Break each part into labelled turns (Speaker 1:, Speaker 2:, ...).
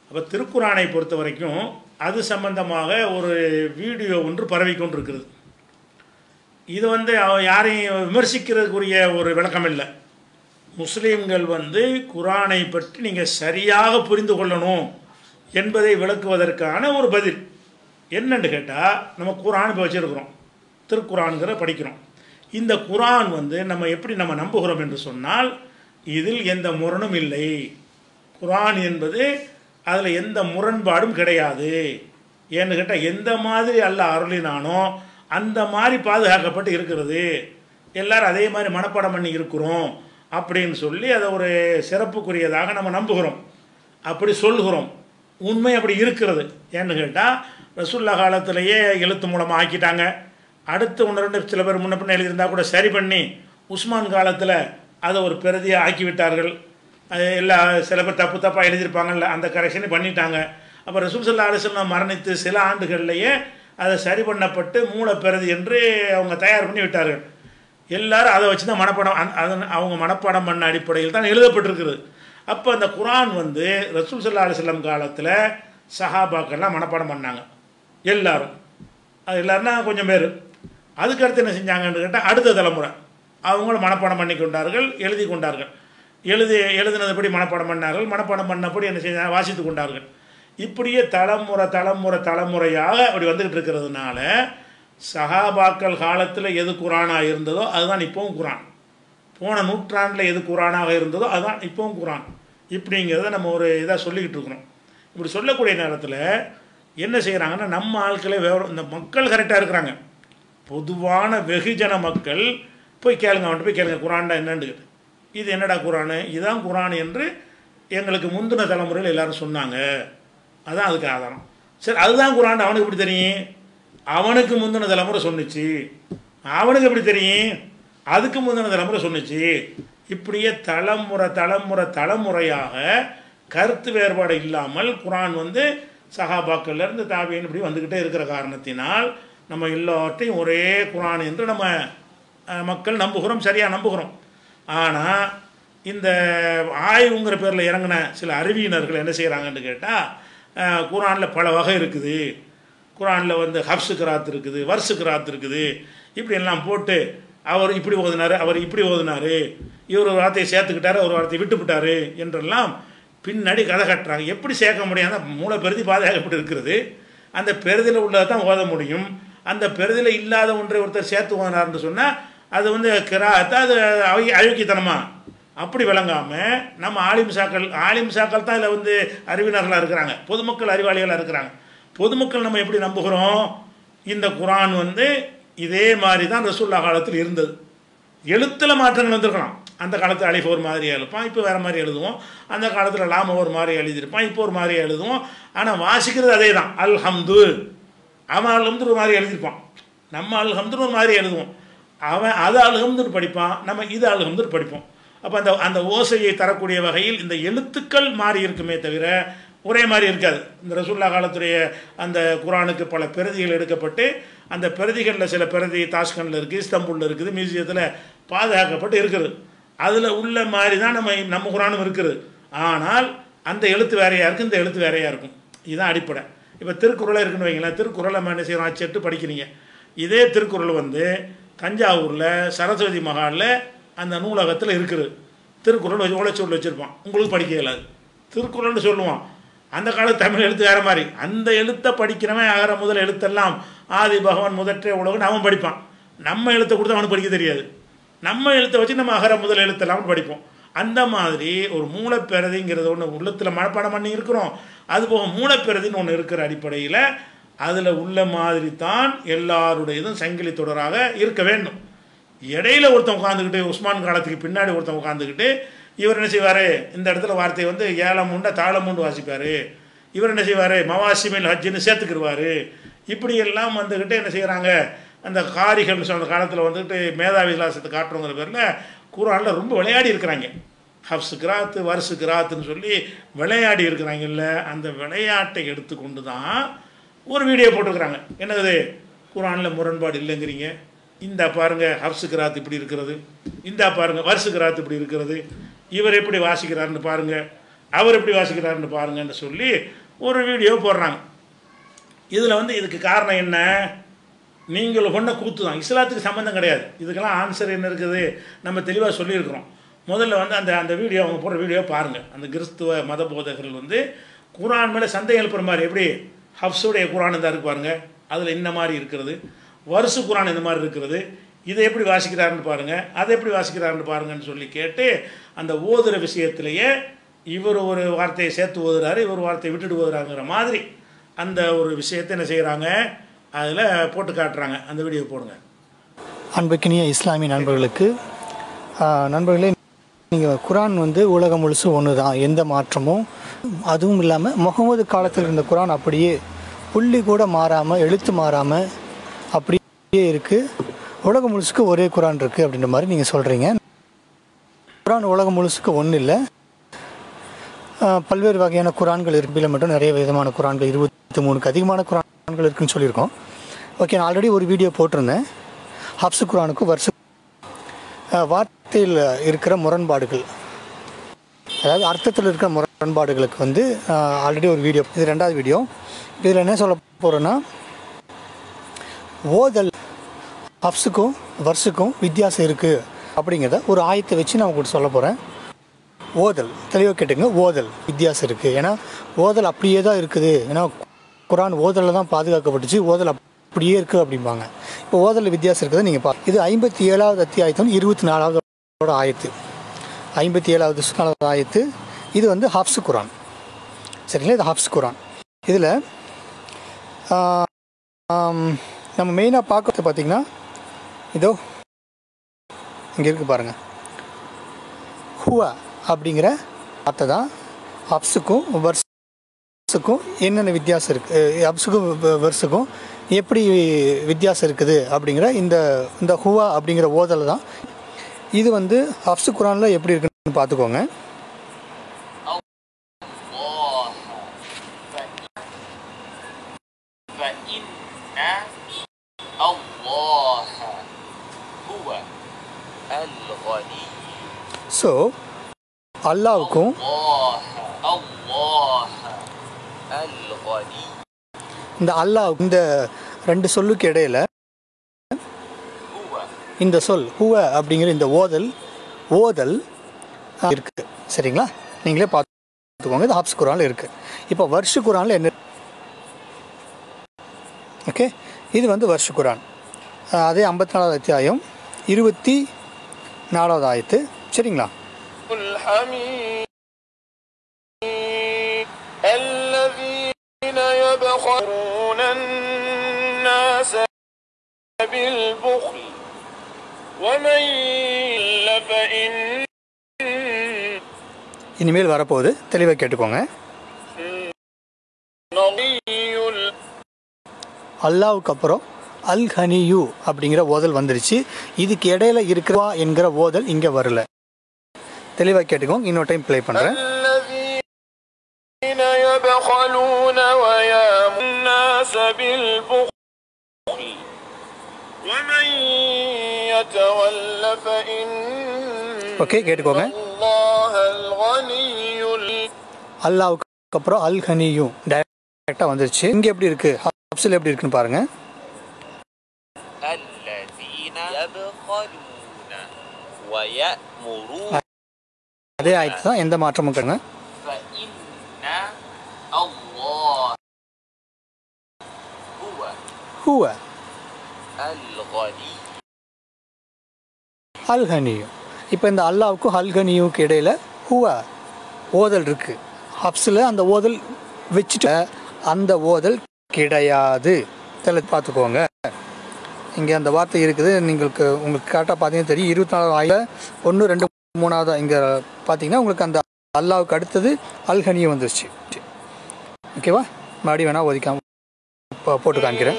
Speaker 1: அப்போ திருக்குறானை பொறுத்த வரைக்கும் அது சம்பந்தமாக ஒரு வீடியோ ஒன்று பரவி கொண்டிருக்கிறது இது வந்து அவ- யாரையும் விமர்சிக்கிறதுக்குரிய ஒரு விளக்கம் இல்லை முஸ்லீம்கள் வந்து குரானை பற்றி நீங்கள் சரியாக புரிந்து கொள்ளணும் என்பதை விளக்குவதற்கான ஒரு பதில் என்னன்னு கேட்டால் நம்ம குரான் இப்போ வச்சுருக்கிறோம் திருக்குரான்கிற படிக்கிறோம் இந்த குரான் வந்து நம்ம எப்படி நம்ம நம்புகிறோம் என்று சொன்னால் இதில் எந்த முரணும் இல்லை குரான் என்பது அதில் எந்த முரண்பாடும் கிடையாது ஏன்னு கேட்டால் எந்த மாதிரி அல்லாஹ் அருளினானோ அந்த மாதிரி பாதுகாக்கப்பட்டு இருக்கிறது எல்லாரும் அதே மாதிரி மனப்பாடம் பண்ணி இருக்கிறோம் அப்படின்னு சொல்லி அதை ஒரு சிறப்புக்குரியதாக நம்ம நம்புகிறோம் அப்படி சொல்கிறோம் உண்மை அப்படி இருக்கிறது ஏன்னு கேட்டால் ரசுல்லா காலத்திலேயே எழுத்து மூலமாக ஆக்கிட்டாங்க அடுத்து ஒன்று ரெண்டு சில பேர் முன்ன பின்ன எழுதியிருந்தா கூட சரி பண்ணி உஸ்மான் காலத்தில் அதை ஒரு பிரதியை ஆக்கி விட்டார்கள் அது எல்லா சில பேர் தப்பு தப்பாக எழுதியிருப்பாங்கல்ல அந்த கரெக்ஷனை பண்ணிட்டாங்க அப்போ ரசூல் சல்லா அலிஸ்லாம் மரணித்து சில ஆண்டுகள்லேயே அதை சரி பண்ணப்பட்டு மூலப்பிரதி என்று அவங்க தயார் பண்ணி விட்டார்கள் எல்லாரும் அதை வச்சு தான் மனப்பாடம் அந்த- அதன் அவங்க மனப்பாடம் பண்ண அடிப்படையில் தான் எழுதப்பட்டிருக்கிறது அப்போ அந்த குரான் வந்து ரசூல் சல்லா அலிஸ்லாம் காலத்தில் சஹாபாக்கள்லாம் மனப்பாடம் பண்ணாங்க எல்லாரும் அது எல்லாருன்னா கொஞ்சம் பேர் அதுக்கு அடுத்து என்ன செஞ்சாங்கன்னு கேட்டால் அடுத்த தலைமுறை அவங்களும் மனப்பாடம் பண்ணி கொண்டார்கள் எழுதி கொண்டார்கள் எழுதி எழுதினதுபடி மனப்பாடம் பண்ணார்கள் மனப்பாடம் பண்ணபடி என்ன செஞ்சாங்க வாசித்து கொண்டார்கள் இப்படியே தலைமுறை தலைமுறை தலைமுறையாக அப்படி வந்துக்கிட்டு இருக்கிறதுனால சஹாபாக்கள் காலத்தில் எது குரானாக இருந்ததோ அதுதான் இப்போவும் குரான் போன நூற்றாண்டில் எது குரானாக இருந்ததோ அதுதான் இப்போவும் குரான் இப்படிங்கிறத நம்ம ஒரு இதாக சொல்லிக்கிட்டு இருக்கிறோம் இப்படி சொல்லக்கூடிய நேரத்தில் என்ன செய்கிறாங்கன்னா நம்ம ஆட்களே வேற இந்த மக்கள் கரெக்டாக இருக்கிறாங்க பொதுவான வெகுஜன மக்கள் போய் கேளுங்க அவன்கிட்ட போய் கேளுங்க குரான்டா என்னன்னு கேட்டு. இது என்னடா குரானு இதுதான் குரான் என்று எங்களுக்கு முந்தின தலைமுறையில் எல்லாரும் சொன்னாங்க அதான் அதுக்கு ஆதாரம் சரி அதுதான் குரான் அவனுக்கு எப்படி தெரியும் அவனுக்கு முந்தின தலைமுறை சொன்னுச்சு அவனுக்கு எப்படி தெரியும் அதுக்கு முந்தின தலைமுறை சொன்னுச்சு இப்படியே தலைமுறை தலைமுறை தலைமுறையாக கருத்து வேறுபாடு இல்லாமல் குரான் வந்து சஹாபாக்கள்ல இருந்து தாபியன் இப்படி வந்துக்கிட்டே இருக்கிற காரணத்தினால் நம்ம எல்லாத்தையும் ஒரே குரான் என்று நம்ம அஹ், மக்கள் நம்புகிறோம் சரியாக நம்புகிறோம் ஆனால் இந்த ஆய்வுங்கிற பேரில் இறங்கின சில அறிவியினர்கள் என்ன செய்கிறாங்கன்னு கேட்டால் குரானில் பல வகை இருக்குது குரானில் வந்து ஹப்ஸு கிராத் இருக்குது வர்ஸு கிராத் இருக்குது இப்படி எல்லாம் போட்டு அவர் இப்படி ஓதுனாரு அவர் இப்படி ஓதுனாரு இவர் ஒரு வார்த்தையை சேர்த்துக்கிட்டாரு ஒரு வார்த்தையை விட்டுவிட்டாரு என்றெல்லாம் பின்னாடி கதை கட்டுறாங்க எப்படி சேர்க்க முடியாத மூளை பெருதி பாதுகாக்கப்பட்டு இருக்கிறது அந்த பெருதில் உள்ளதை தான் ஓத முடியும் அந்த பெருதில் இல்லாத ஒன்றை ஒருத்தர் சேர்த்து ஓதினார்னு சொன்னால் அது வந்து கிராத்தை அது அழகி அழுக்கித்தனமா அப்படி விளங்காமல் நம்ம ஆலிம் சாக்கள் ஆலிம் சாக்கள் தான் இதில் வந்து அறிவினர்களாக இருக்கிறாங்க பொதுமக்கள் அறிவாளிகளாக இருக்கிறாங்க பொதுமக்கள் நம்ம எப்படி நம்புகிறோம் இந்த குரான் வந்து இதே மாதிரி தான் ரசூல்லா காலத்தில் இருந்தது எழுத்தில் மாற்றங்கள் வந்திருக்கலாம் அந்த காலத்தில் அலிஃப் ஒரு மாதிரி எழுப்பான் இப்போ வேறு மாதிரி எழுதுவோம் அந்த காலத்தில் லாம ஒரு மாதிரி எழுதியிருப்பான் இப்போ ஒரு மாதிரி எழுதுவோம் ஆனால் வாசிக்கிறது அதே தான் அல்ஹம்து அவன் அல்ஹம்து ஒரு மாதிரி எழுதியிருப்பான் நம்ம அல்ஹம்துன்னு ஒரு மாதிரி எழுதுவோம் அவன் அது அல்ஹம்துன்னு படிப்பான் நம்ம இது அல்ஹம்துன்னு படிப்போம் அப்போ அந்த அந்த ஓசையை தரக்கூடிய வகையில் இந்த எழுத்துக்கள் மாறி இருக்குமே தவிர ஒரே மாதிரி இருக்காது இந்த ரசூல்லா காலத்துடைய அந்த குரானுக்கு பல பிரதிகள் எடுக்கப்பட்டு அந்த பிரதிகளில் சில பிரதி தாஷ்கண்டில் இருக்குது இஸ்தம்பூலில் இருக்குது மியூசியத்தில் பாதுகாக்கப்பட்டு இருக்குது அதில் உள்ள மாதிரி தான் நம்ம நம்ம குரானும் இருக்குது ஆனால் அந்த எழுத்து வேறையாக இருக்கும் இந்த எழுத்து வேறையாக இருக்கும் இதுதான் அடிப்படை இப்போ திருக்குறளை இருக்குன்னு வைங்களேன் திருக்குறளை நம்ம என்ன செய்யறோம் அச்செட்டு படிக்கிறீங்க இதே திருக்குறள் வந்து தஞ்சாவூரில் சரஸ்வதி மகாலில் அந்த நூலகத்தில் இருக்குது திருக்குறள் வச்சு உழைச்சொல் வச்சுருப்பான் உங்களுக்கு படிக்க இயலாது திருக்குறள்னு சொல்லுவான் அந்த கால தமிழ் எழுத்து வேறு மாதிரி அந்த எழுத்தை படிக்கிறவன் அகர முதல் எழுத்தெல்லாம் ஆதி பகவான் முதற்றே உலகன்னு அவன் படிப்பான் நம்ம எழுத்தை கொடுத்து அவனுக்கு படிக்க தெரியாது நம்ம எழுத்தை வச்சு நம்ம அகர முதல் எழுத்தெல்லாம் படிப்போம் அந்த மாதிரி ஒரு மூலப்பிரதிங்கிறது ஒன்று உள்ளத்தில் மனப்பாடம் பண்ணி இருக்கிறோம் அதுபோக மூலப்பிரதின்னு ஒன்று இருக்கிற அடிப்படையில் அதில் உள்ள மாதிரி தான் எல்லாருடையதும் சங்கிலி தொடராக இருக்க வேண்டும் இடையில ஒருத்தன் உட்காந்துக்கிட்டு உஸ்மான் காலத்துக்கு பின்னாடி ஒருத்தன் உட்காந்துக்கிட்டு இவர் என்ன செய்வார் இந்த இடத்துல வார்த்தையை வந்து ஏலம் உண்ட தாளம் உண்டு வாசிப்பார் இவர் என்ன செய்வார் மவாசிமில் ஹஜ்ஜின்னு சேர்த்துக்கிடுவார் இப்படி எல்லாம் வந்துக்கிட்டு என்ன செய்கிறாங்க அந்த காரிகள் சொன்ன காலத்தில் வந்துட்டு மேதாவி விலாசத்தை காட்டுறோங்கிற பேரில் குரானில் ரொம்ப விளையாடி இருக்கிறாங்க ஹப்ஸ் கிராத்து வருஷு கிராத்துன்னு சொல்லி விளையாடி இருக்கிறாங்கல்ல அந்த விளையாட்டை எடுத்துக்கொண்டு தான் ஒரு வீடியோ போட்டிருக்கிறாங்க என்னது குரானில் முரண்பாடு இல்லைங்கிறீங்க இந்த பாருங்க ஹப்ஸு கிராத் இப்படி இருக்கிறது இந்த பாருங்க வருஷு கிராத் இப்படி இருக்கிறது இவர் எப்படி வாசிக்கிறாருன்னு பாருங்க அவர் எப்படி வாசிக்கிறாருன்னு பாருங்கன்னு சொல்லி ஒரு வீடியோ போடுறாங்க இதில் வந்து இதுக்கு காரணம் என்ன நீங்கள் கொண்ட கூத்து தான் இஸ்லாத்துக்கு சம்மந்தம் கிடையாது இதுக்கெல்லாம் ஆன்சர் என்ன இருக்குது நம்ம தெளிவாக சொல்லியிருக்கிறோம் முதல்ல வந்து அந்த அந்த வீடியோ அவங்க போடுற வீடியோ பாருங்கள் அந்த கிறிஸ்துவ மத போதகர்கள் வந்து குரான் மேலே சந்தேகம் எழுப்புற மாதிரி எப்படி ஹப்ஸுடைய குரான் தான் இருக்கு பாருங்க அதில் இந்த மாதிரி இருக்கிறது வருஷ குரான் இந்த மாதிரி இருக்கிறது இதை எப்படி வாசிக்கிறாருன்னு பாருங்கள் அதை எப்படி வாசிக்கிறாருன்னு பாருங்கன்னு சொல்லி கேட்டு அந்த ஓதுற விஷயத்திலேயே இவர் ஒரு வார்த்தையை சேர்த்து ஓதுறாரு இவர் வார்த்தையை விட்டுட்டு ஓதுறாங்கிற மாதிரி அந்த ஒரு விஷயத்தை என்ன செய்கிறாங்க அதில் போட்டு காட்டுறாங்க அந்த வீடியோ போடுங்க
Speaker 2: அன்புக்கினிய இஸ்லாமிய நண்பர்களுக்கு ஆஹ், நண்பர்களே நீங்கள் குரான் வந்து உலகம் முழுசு ஒன்று தான் எந்த மாற்றமும் அதுவும் இல்லாமல் முகமது காலத்தில் இருந்த குரான் அப்படியே புள்ளி கூட மாறாமல் எழுத்து மாறாமல் அப்படியே இருக்குது உலகம் முழுசுக்கு ஒரே குரான் இருக்குது அப்படின்ற மாதிரி நீங்கள் சொல்கிறீங்க குரான் உலகம் முழுசுக்கு ஒன்றும் இல்லை ஆஹ், பல்வேறு வகையான குரான்கள் இருப்பில் மட்டும் நிறைய விதமான குரான்கள் இருபத்தி மூணுக்கு அதிகமான குரான்கள் இருக்குன்னு சொல்லியிருக்கோம் ஓகே நான் ஆல்ரெடி ஒரு வீடியோ போட்டிருந்தேன் ஹப்சு குரானுக்கும் வருஷ ஆஹ், வார்த்தையில் இருக்கிற முரண்பாடுகள் அதாவது அர்த்தத்தில் இருக்கிற முரண்பாடுகளுக்கு வந்து ஆல்ரெடி ஒரு வீடியோ இது ரெண்டாவது வீடியோ இதில் என்ன சொல்ல போகிறேன்னா ஓதல் ஹப்ஸுக்கும் வர்ஸுக்கும் வித்தியாசம் இருக்குது அப்படிங்கிறத ஒரு ஆயத்தை வச்சு நான் உங்களுக்கு சொல்ல போகிறேன் ஓதல் தெளிவாக கேட்டுங்க ஓதல் வித்தியாசம் இருக்குது ஏன்னா ஓதல் அப்படியே தான் இருக்குது ஏன்னா குரான் ஓதலில் தான் பாதுகாக்கப்பட்டுச்சு ஓதல் அப்படியே இருக்குது அப்படிம்பாங்க இப்போ ஓதலில் வித்தியாசம் இருக்குது நீங்கள் பா இது ஐம்பத்தி ஏழாவது அத்தியாயத்தோட இருபத்தி நாலாவது ஆயத்து ஐம்பத்தி ஏழாவது நாலாவது ஆயத்து இது வந்து ஹாப்ஸ் குரான் சரிங்களா இது ஹாப்ஸ் குரான் இதில் நம்ம மெயினாக பார்க்கறது பார்த்திங்கன்னா இதோ இங்கே இருக்குது பாருங்கள் ஹுவா அப்படிங்கிற வார்த்தை தான் அப்ஸுக்கும் வர்ஸுக்கும் என்னென்ன வித்தியாசம் இருக்குது அப்ஸுக்கும் வர்ஸுக்கும் எப்படி வித்தியாசம் இருக்குது அப்படிங்கிற இந்த இந்த ஹுவா அப்படிங்கிற ஓதலை தான் இது வந்து அப்சு குரானில் எப்படி இருக்குன்னு பார்த்துக்கோங்க
Speaker 3: فإن الله هو الغني
Speaker 2: ஸோ அல்லாவுக்கும்
Speaker 3: الله الله الغني
Speaker 2: இந்த அல்லாஹ் இந்த ரெண்டு சொல்லுக்கு இடையில
Speaker 3: هو
Speaker 2: இந்த சொல் ஹுவ அப்படிங்கிற இந்த ஓதல் ஓதல் அஹ், இருக்கு சரிங்களா நீங்களே பார்த்துக்கோங்க இது ஹப்ஸ் குரானில் இருக்கு இப்போ வருஷ குரானில் என்ன ஓகே இது வந்து வருஷ குரான் அஹ், அதே ஐம்பத்தி நாலாவது அத்தியாயம் இருபத்தி நாலாவது ஆயத்து சரிங்களா
Speaker 3: الحميد الذين يبخلون الناس بالبخل ومن فإن
Speaker 2: இனிமேல் வரப்போகுது தெளிவாக கேட்டுக்கோங்க
Speaker 3: نضي
Speaker 2: அல்லாவுக்கு அப்புறம் அல் ஹனியு அப்படிங்கிற ஓதல் வந்துருச்சு இதுக்கு இடையில இருக்கிறவா என்கிற ஓதல் இங்கே வரல தெளிவாக கேட்டுக்கோங்க இன்னொரு டைம் ப்ளே பண்ணுறேன்
Speaker 3: الذين يبخلون ويامون الناس بالبخل ومن يتول فإن
Speaker 2: ஓகே கேட்டுக்கோங்க
Speaker 3: الله الغني ال-
Speaker 2: அல்லாவுக்கு அப்புறம் அல் ஹனியு டைரெக்டாக வந்துருச்சு இங்கே எப்படி இருக்கு ஹப்ஸில் எப்படி இருக்குன்னு பாருங்க
Speaker 3: الذين يبخلون ويأمرون
Speaker 2: அதே ஆயிடுச்சு தான் எந்த மாற்றமும் கிடையாது
Speaker 3: فإن الله هو
Speaker 2: ஹுவ
Speaker 3: الغني
Speaker 2: அல் ஹனியு இப்போ இந்த அல்லாவுக்கும் அல் ஹனியுக்கு இடையில ஹுவ ஓதல் இருக்கு ஹப்ஸில் அந்த ஓதல் வச்சுட்டு அந்த ஓதல் கிடையாது தெளி பார்த்துக்கோங்க இங்கே அந்த வார்த்தை இருக்குது നിങ്ങൾക്ക് உங்களுக்கு கரெக்டாக பார்த்தீங்கன்னா தெரியும் இருபத்தி நாலாவது ஆயில ஒன்று ரெண்டு மூணாவது இங்கே பார்த்தீங்கன்னா உங்களுக்கு அந்த அல்லாவுக்கு அடுத்தது அல்ஹனியும் வந்துருச்சு ஓகேவா மறுபடியும் வேணால் ஒதுக்காம இப்போ போட்டு காமிக்கிறேன்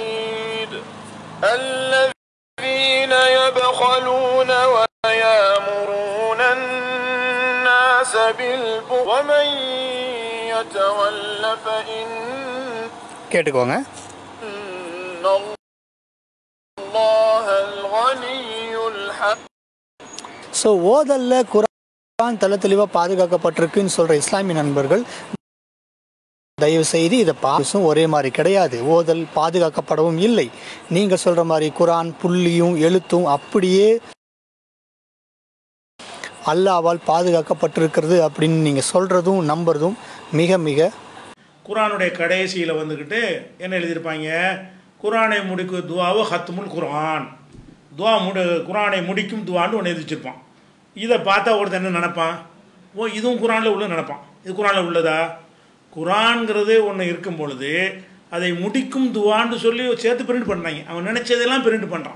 Speaker 3: الذين يبخلون ويامرون الناس بالبخل ومن يتول فإن
Speaker 2: கேட்டுக்கோங்க
Speaker 3: الله الغني الحميد
Speaker 2: ஸோ ஓதல்ல குரான் குரான் தள்ள தெளிவாக பாதுகாக்கப்பட்டிருக்குன்னு சொல்கிற இஸ்லாமிய நண்பர்கள் தயவு செய்து இதை பாசும் ஒரே மாதிரி கிடையாது ஓதல் பாதுகாக்கப்படவும் இல்லை நீங்கள் சொல்கிற மாதிரி குரான் புள்ளியும் எழுத்தும் அப்படியே அல்லாவால் பாதுகாக்கப்பட்டிருக்கிறது அப்படின்னு நீங்கள் சொல்கிறதும் நம்புறதும் மிக மிக
Speaker 1: குரானுடைய கடைசியில் வந்துக்கிட்டு என்ன எழுதியிருப்பாங்க குரானை முடிக்கும் துவாவோ ஹத்துமுல் குரான் துவா முடி குரானை முடிக்கும் துவான்னு ஒன்று எழுதி வச்சிருப்பான் இதை பார்த்தா ஒருத்தன் என்ன நினைப்பான் ஓ இதுவும் குரானில் உள்ள நினைப்பான் இது குரானில் உள்ளதா குரான்ங்கிறது ஒன்று இருக்கும் பொழுது அதை முடிக்கும் துவான்னு சொல்லி சேர்த்து பிரிண்ட் பண்ணாங்க அவன் நினச்சதெல்லாம் பிரிண்ட் பண்ணுறான்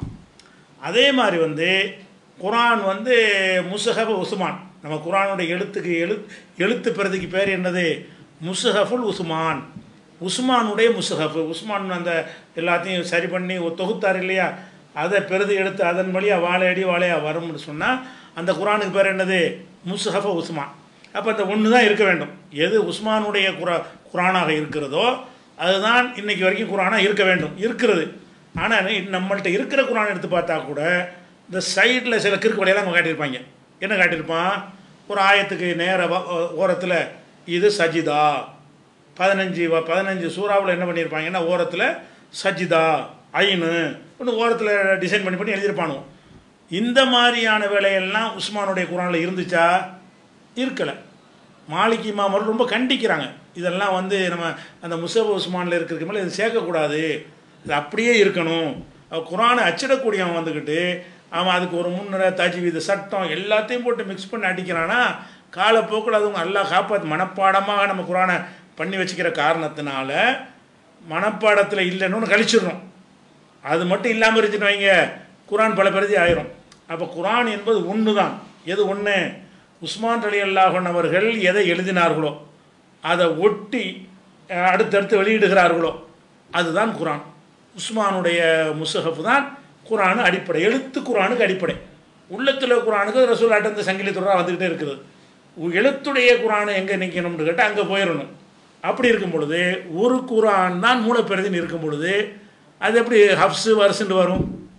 Speaker 1: அதே மாதிரி வந்து குரான் வந்து முசஹப் உஸ்மான் நம்ம குரானுடைய எழுத்துக்கு எழு எழுத்து பிரதிக்கு பேர் என்னது முசஹஃபுல் உஸ்மான் உஸ்மானுடைய முசஹஃப் உஸ்மான் அந்த எல்லாத்தையும் சரி பண்ணி ஒரு தொகுத்தார் இல்லையா அதை பெருது எடுத்து அதன் வழியாக வாழையடி வாழையா வரும்னு சொன்னால் அந்த குரானுக்கு பேர் என்னது முசஹஃப உஸ்மான் அப்போ அந்த ஒன்று தான் இருக்க வேண்டும் எது உஸ்மானுடைய குரா குரானாக இருக்கிறதோ அதுதான் இன்னைக்கு வரைக்கும் குரானாக இருக்க வேண்டும் இருக்கிறது ஆனால் நம்மள்ட்ட இருக்கிற குரான் எடுத்து பார்த்தா கூட இந்த சைடில் சில கிறுக்கு வழியெல்லாம் அவங்க காட்டியிருப்பாங்க என்ன காட்டியிருப்பான் ஒரு ஆயத்துக்கு நேர ஓரத்தில் இது சஜிதா பதினஞ்சு வ- பதினஞ்சு சூறாவில் என்ன பண்ணியிருப்பாங்கன்னா ஓரத்தில் சஜிதா ஐனு ஒன்று ஓரத்தில் டிசைன் பண்ணி பண்ணி எழுதியிருப்பானோ இந்த மாதிரியான வேலையெல்லாம் உஸ்மானுடைய குரானில் இருந்துச்சா இருக்கலை மாலிக் இமாம் அவர்கள் ரொம்ப கண்டிக்கிறாங்க இதெல்லாம் வந்து நம்ம அந்த முசப் உஸ்மானில் இருக்கிறதுக்கு மேலே இது சேர்க்கக்கூடாது இது அப்படியே இருக்கணும் அவன் குரானை அச்சிடக்கூடியவன் வந்துக்கிட்டு அவன் அதுக்கு ஒரு முன்னுரை தஜ்வீது சட்டம் எல்லாத்தையும் போட்டு மிக்ஸ் பண்ணி அடிக்கிறானா காலப்போக்கில் அதுவும் அல்லாஹ் காப்பாற்று மனப்பாடமாக நம்ம குரானை பண்ணி வச்சுக்கிற காரணத்தினால மனப்பாடத்தில் இல்லைன்னு ஒன்று கழிச்சிடுறோம் அது மட்டும் இல்லாமல் இருந்துச்சுன்னு வைங்க குரான் பல பிரதி ஆயிரும் அப்போ குரான் என்பது ஒன்று தான் எது ஒன்று உஸ்மான் அலி அல்லாஹன் அவர்கள் எதை எழுதினார்களோ அதை ஒட்டி அஹ், அடுத்தடுத்து வெளியிடுகிறார்களோ அதுதான் குரான் உஸ்மானுடைய முசஹப் தான் குரான் அடிப்படை எழுத்து குரானுக்கு அடிப்படை உள்ளத்தில் குரானுக்கு ரசூல் அட்டந்த சங்கிலி தொடராக வந்துக்கிட்டே இருக்குது உ- எழுத்துடைய குரான் எங்கே நிற்கணும்னு கேட்டால் அங்கே போயிடணும் அப்படி இருக்கும் பொழுது ஒரு குரான் தான் மூலப்பிரதின்னு இருக்கும் பொழுது அது எப்படி ஹப்ஸு வருஷன்னு வரும்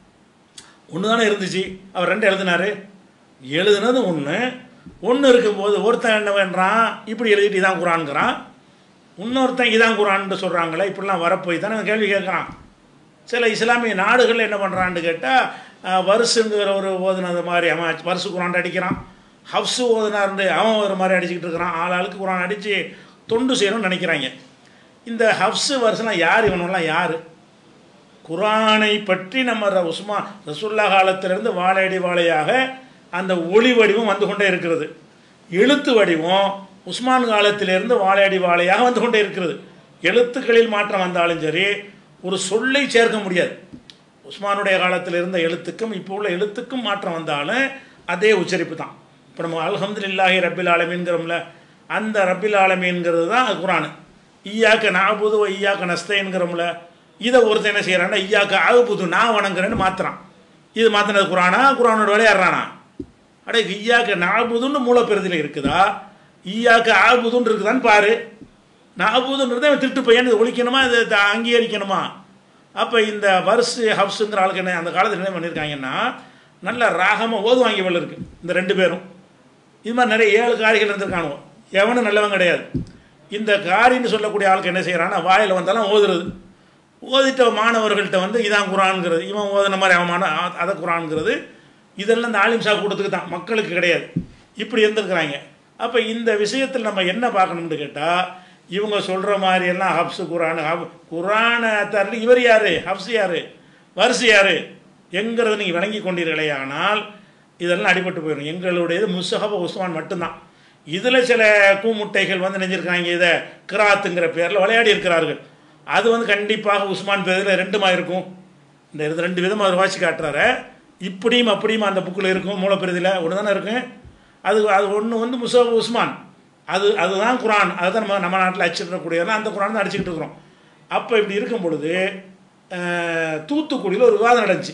Speaker 1: ஒன்று தானே இருந்துச்சு அவர் ரெண்டு எழுதினாரு எழுதுனது ஒன்று ஒன்று இருக்கும்போது ஒருத்தன் என்ன பண்ணுறான் இப்படி எழுதிட்டு இதான் குரான்ங்கிறான் இன்னொருத்தன் இதான் குரான்னு சொல்கிறாங்களே இப்படிலாம் வரப்போய் தானே அவன் கேள்வி கேட்குறான் சில இஸ்லாமிய நாடுகளில் என்ன பண்ணுறான்னு கேட்டால் வருஷங்கிற ஒரு ஓதுனது மாதிரி அவன் வருஷ குரான் அடிக்கிறான் ஹப்ஸு ஓதுனார்ந்து அவன் ஒரு மாதிரி அடிச்சுக்கிட்டு இருக்கிறான் ஆள் ஆளுக்கு குரான் அடித்து தொண்டு செய்யணும்னு நினைக்கிறாங்க இந்த ஹப்ஸு வருஷம்லாம் யார் இவனெல்லாம் யார் குரானை பற்றி நம்ம ர- உஸ்மா ரசுல்லா காலத்திலிருந்து வாழையடி வாழையாக அந்த ஒளி வடிவம் வந்து கொண்டே இருக்கிறது எழுத்து வடிவம் உஸ்மான் காலத்திலிருந்து வாழையடி வாழையாக வந்து கொண்டே இருக்கிறது எழுத்துக்களில் மாற்றம் வந்தாலும் சரி ஒரு சொல்லை சேர்க்க முடியாது உஸ்மானுடைய காலத்தில் இருந்த எழுத்துக்கும் இப்போ உள்ள எழுத்துக்கும் மாற்றம் வந்தாலும் அதே உச்சரிப்பு தான் இப்போ நம்ம அல்ஹம்துலில்லாஹி ரப்பில் ஆலமீன்கிறோம்ல அந்த ரப்பில் ஆலமீன்கிறது தான் குரான் ஈயாக்க நாபுது ஈயாக்க நஸ்தைங்கிறோம்ல இதை ஒருத்தன் என்ன செய்கிறான்னா ஈயாக்க ஆகுபுது நான் வணங்குறேன்னு மாத்துறான் இது மாற்றினது குரானா குரானோட விளையாடுறானா அடே ஈயாக்க நாபுதுன்னு மூலப்பெருதில் இருக்குதா ஈயாக்க ஆகுபுதுன்னு இருக்குதான்னு பாரு நாபூதுன்றது அவன் திருட்டு பையன் இது ஒழிக்கணுமா இதை த- அங்கீகரிக்கணுமா அப்போ இந்த வருஷு ஹப்ஸுங்கிற ஆளுக்கு என்ன அந்த காலத்தில் என்ன பண்ணியிருக்காங்கன்னா நல்ல ராகமாக ஓதுவாங்க இவ்வளோ இருக்குது இந்த ரெண்டு பேரும் இது மாதிரி நிறைய ஏழு காரிகள் இருந்திருக்கானுவோ எவனும் நல்லவன் கிடையாது இந்த காரின்னு சொல்லக்கூடிய ஆளுக்கு என்ன செய்கிறான்னா வாயில் வந்தாலும் ஓதுறது ஓதிட்ட மாணவர்கள்ட்ட வந்து இதான் குரான்ங்கிறது இவன் ஓதுன மாதிரி அவன் மான அ- அதை குரான்ங்கிறது இதெல்லாம் இந்த ஆலிம்சா கூட்டத்துக்கு தான் மக்களுக்கு கிடையாது இப்படி இருந்திருக்கிறாங்க அப்போ இந்த விஷயத்தில் நம்ம என்ன பார்க்கணும்னு கேட்டால் இவங்க சொல்கிற மாதிரி எல்லாம் ஹப்ஸு குரான் ஹப் குரானை தரல இவர் யார் ஹப்ஸ் யார் வரிசை யார் எங்கிறத நீங்கள் விளங்கி கொண்டீர்களே ஆனால் இதெல்லாம் அடிபட்டு போயிடும் எங்களுடையது முஸ்ஹப உஸ்மான் மட்டும்தான் இதில் சில கூமுட்டைகள் வந்து நெஞ்சிருக்காங்க இதை கிராத்துங்கிற பேரில் விளையாடி இருக்கிறார்கள் அது வந்து கண்டிப்பாக உஸ்மான் பேரில் ரெண்டுமா இருக்கும் இந்த இது ரெண்டு விதமாக அவர் வாசி காட்டுறாரு இப்படியும் அப்படியும் அந்த புக்கில் இருக்கும் மூலப்பிரதியில் ஒன்று தானே இருக்கும் அது அது ஒன்று வந்து முசப் உஸ்மான் அது அதுதான் குரான் அதுதான் நம்ம நம்ம நாட்டில் அச்சிடக்கூடியதெல்லாம் அந்த குரான் தான் அடிச்சுக்கிட்டு இருக்கிறோம் அப்போ இப்படி இருக்கும் பொழுது அஹ், தூத்துக்குடியில் ஒரு விவாதம் நடந்துச்சு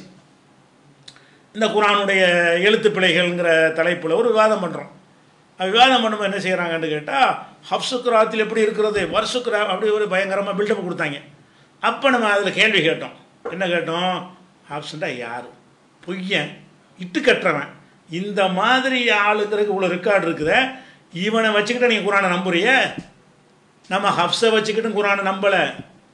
Speaker 1: இந்த குரானுடைய எழுத்து பிழைகள்ங்கிற தலைப்பில் ஒரு விவாதம் பண்ணுறோம் விவாதம் பண்ணும்போது என்ன செய்கிறாங்கன்னு கேட்டால் ஹப்சுக்ராத்தில் எப்படி இருக்கிறது வருஷக்குரா அப்படி ஒரு பயங்கரமாக பில்டப் கொடுத்தாங்க அப்போ நம்ம அதில் கேள்வி கேட்டோம் என்ன கேட்டோம் ஹப்ஸுண்டா யார் பொய்யன் இட்டு கட்டுறவன் இந்த மாதிரி ஆளுங்கிறதுக்கு இவ்வளோ ரெக்கார்டு இருக்குத இவனை வச்சுக்கிட்டு நீங்கள் குரானை நம்புறிய நம்ம ஹப்ஸை வச்சுக்கிட்டு குரானை நம்பலை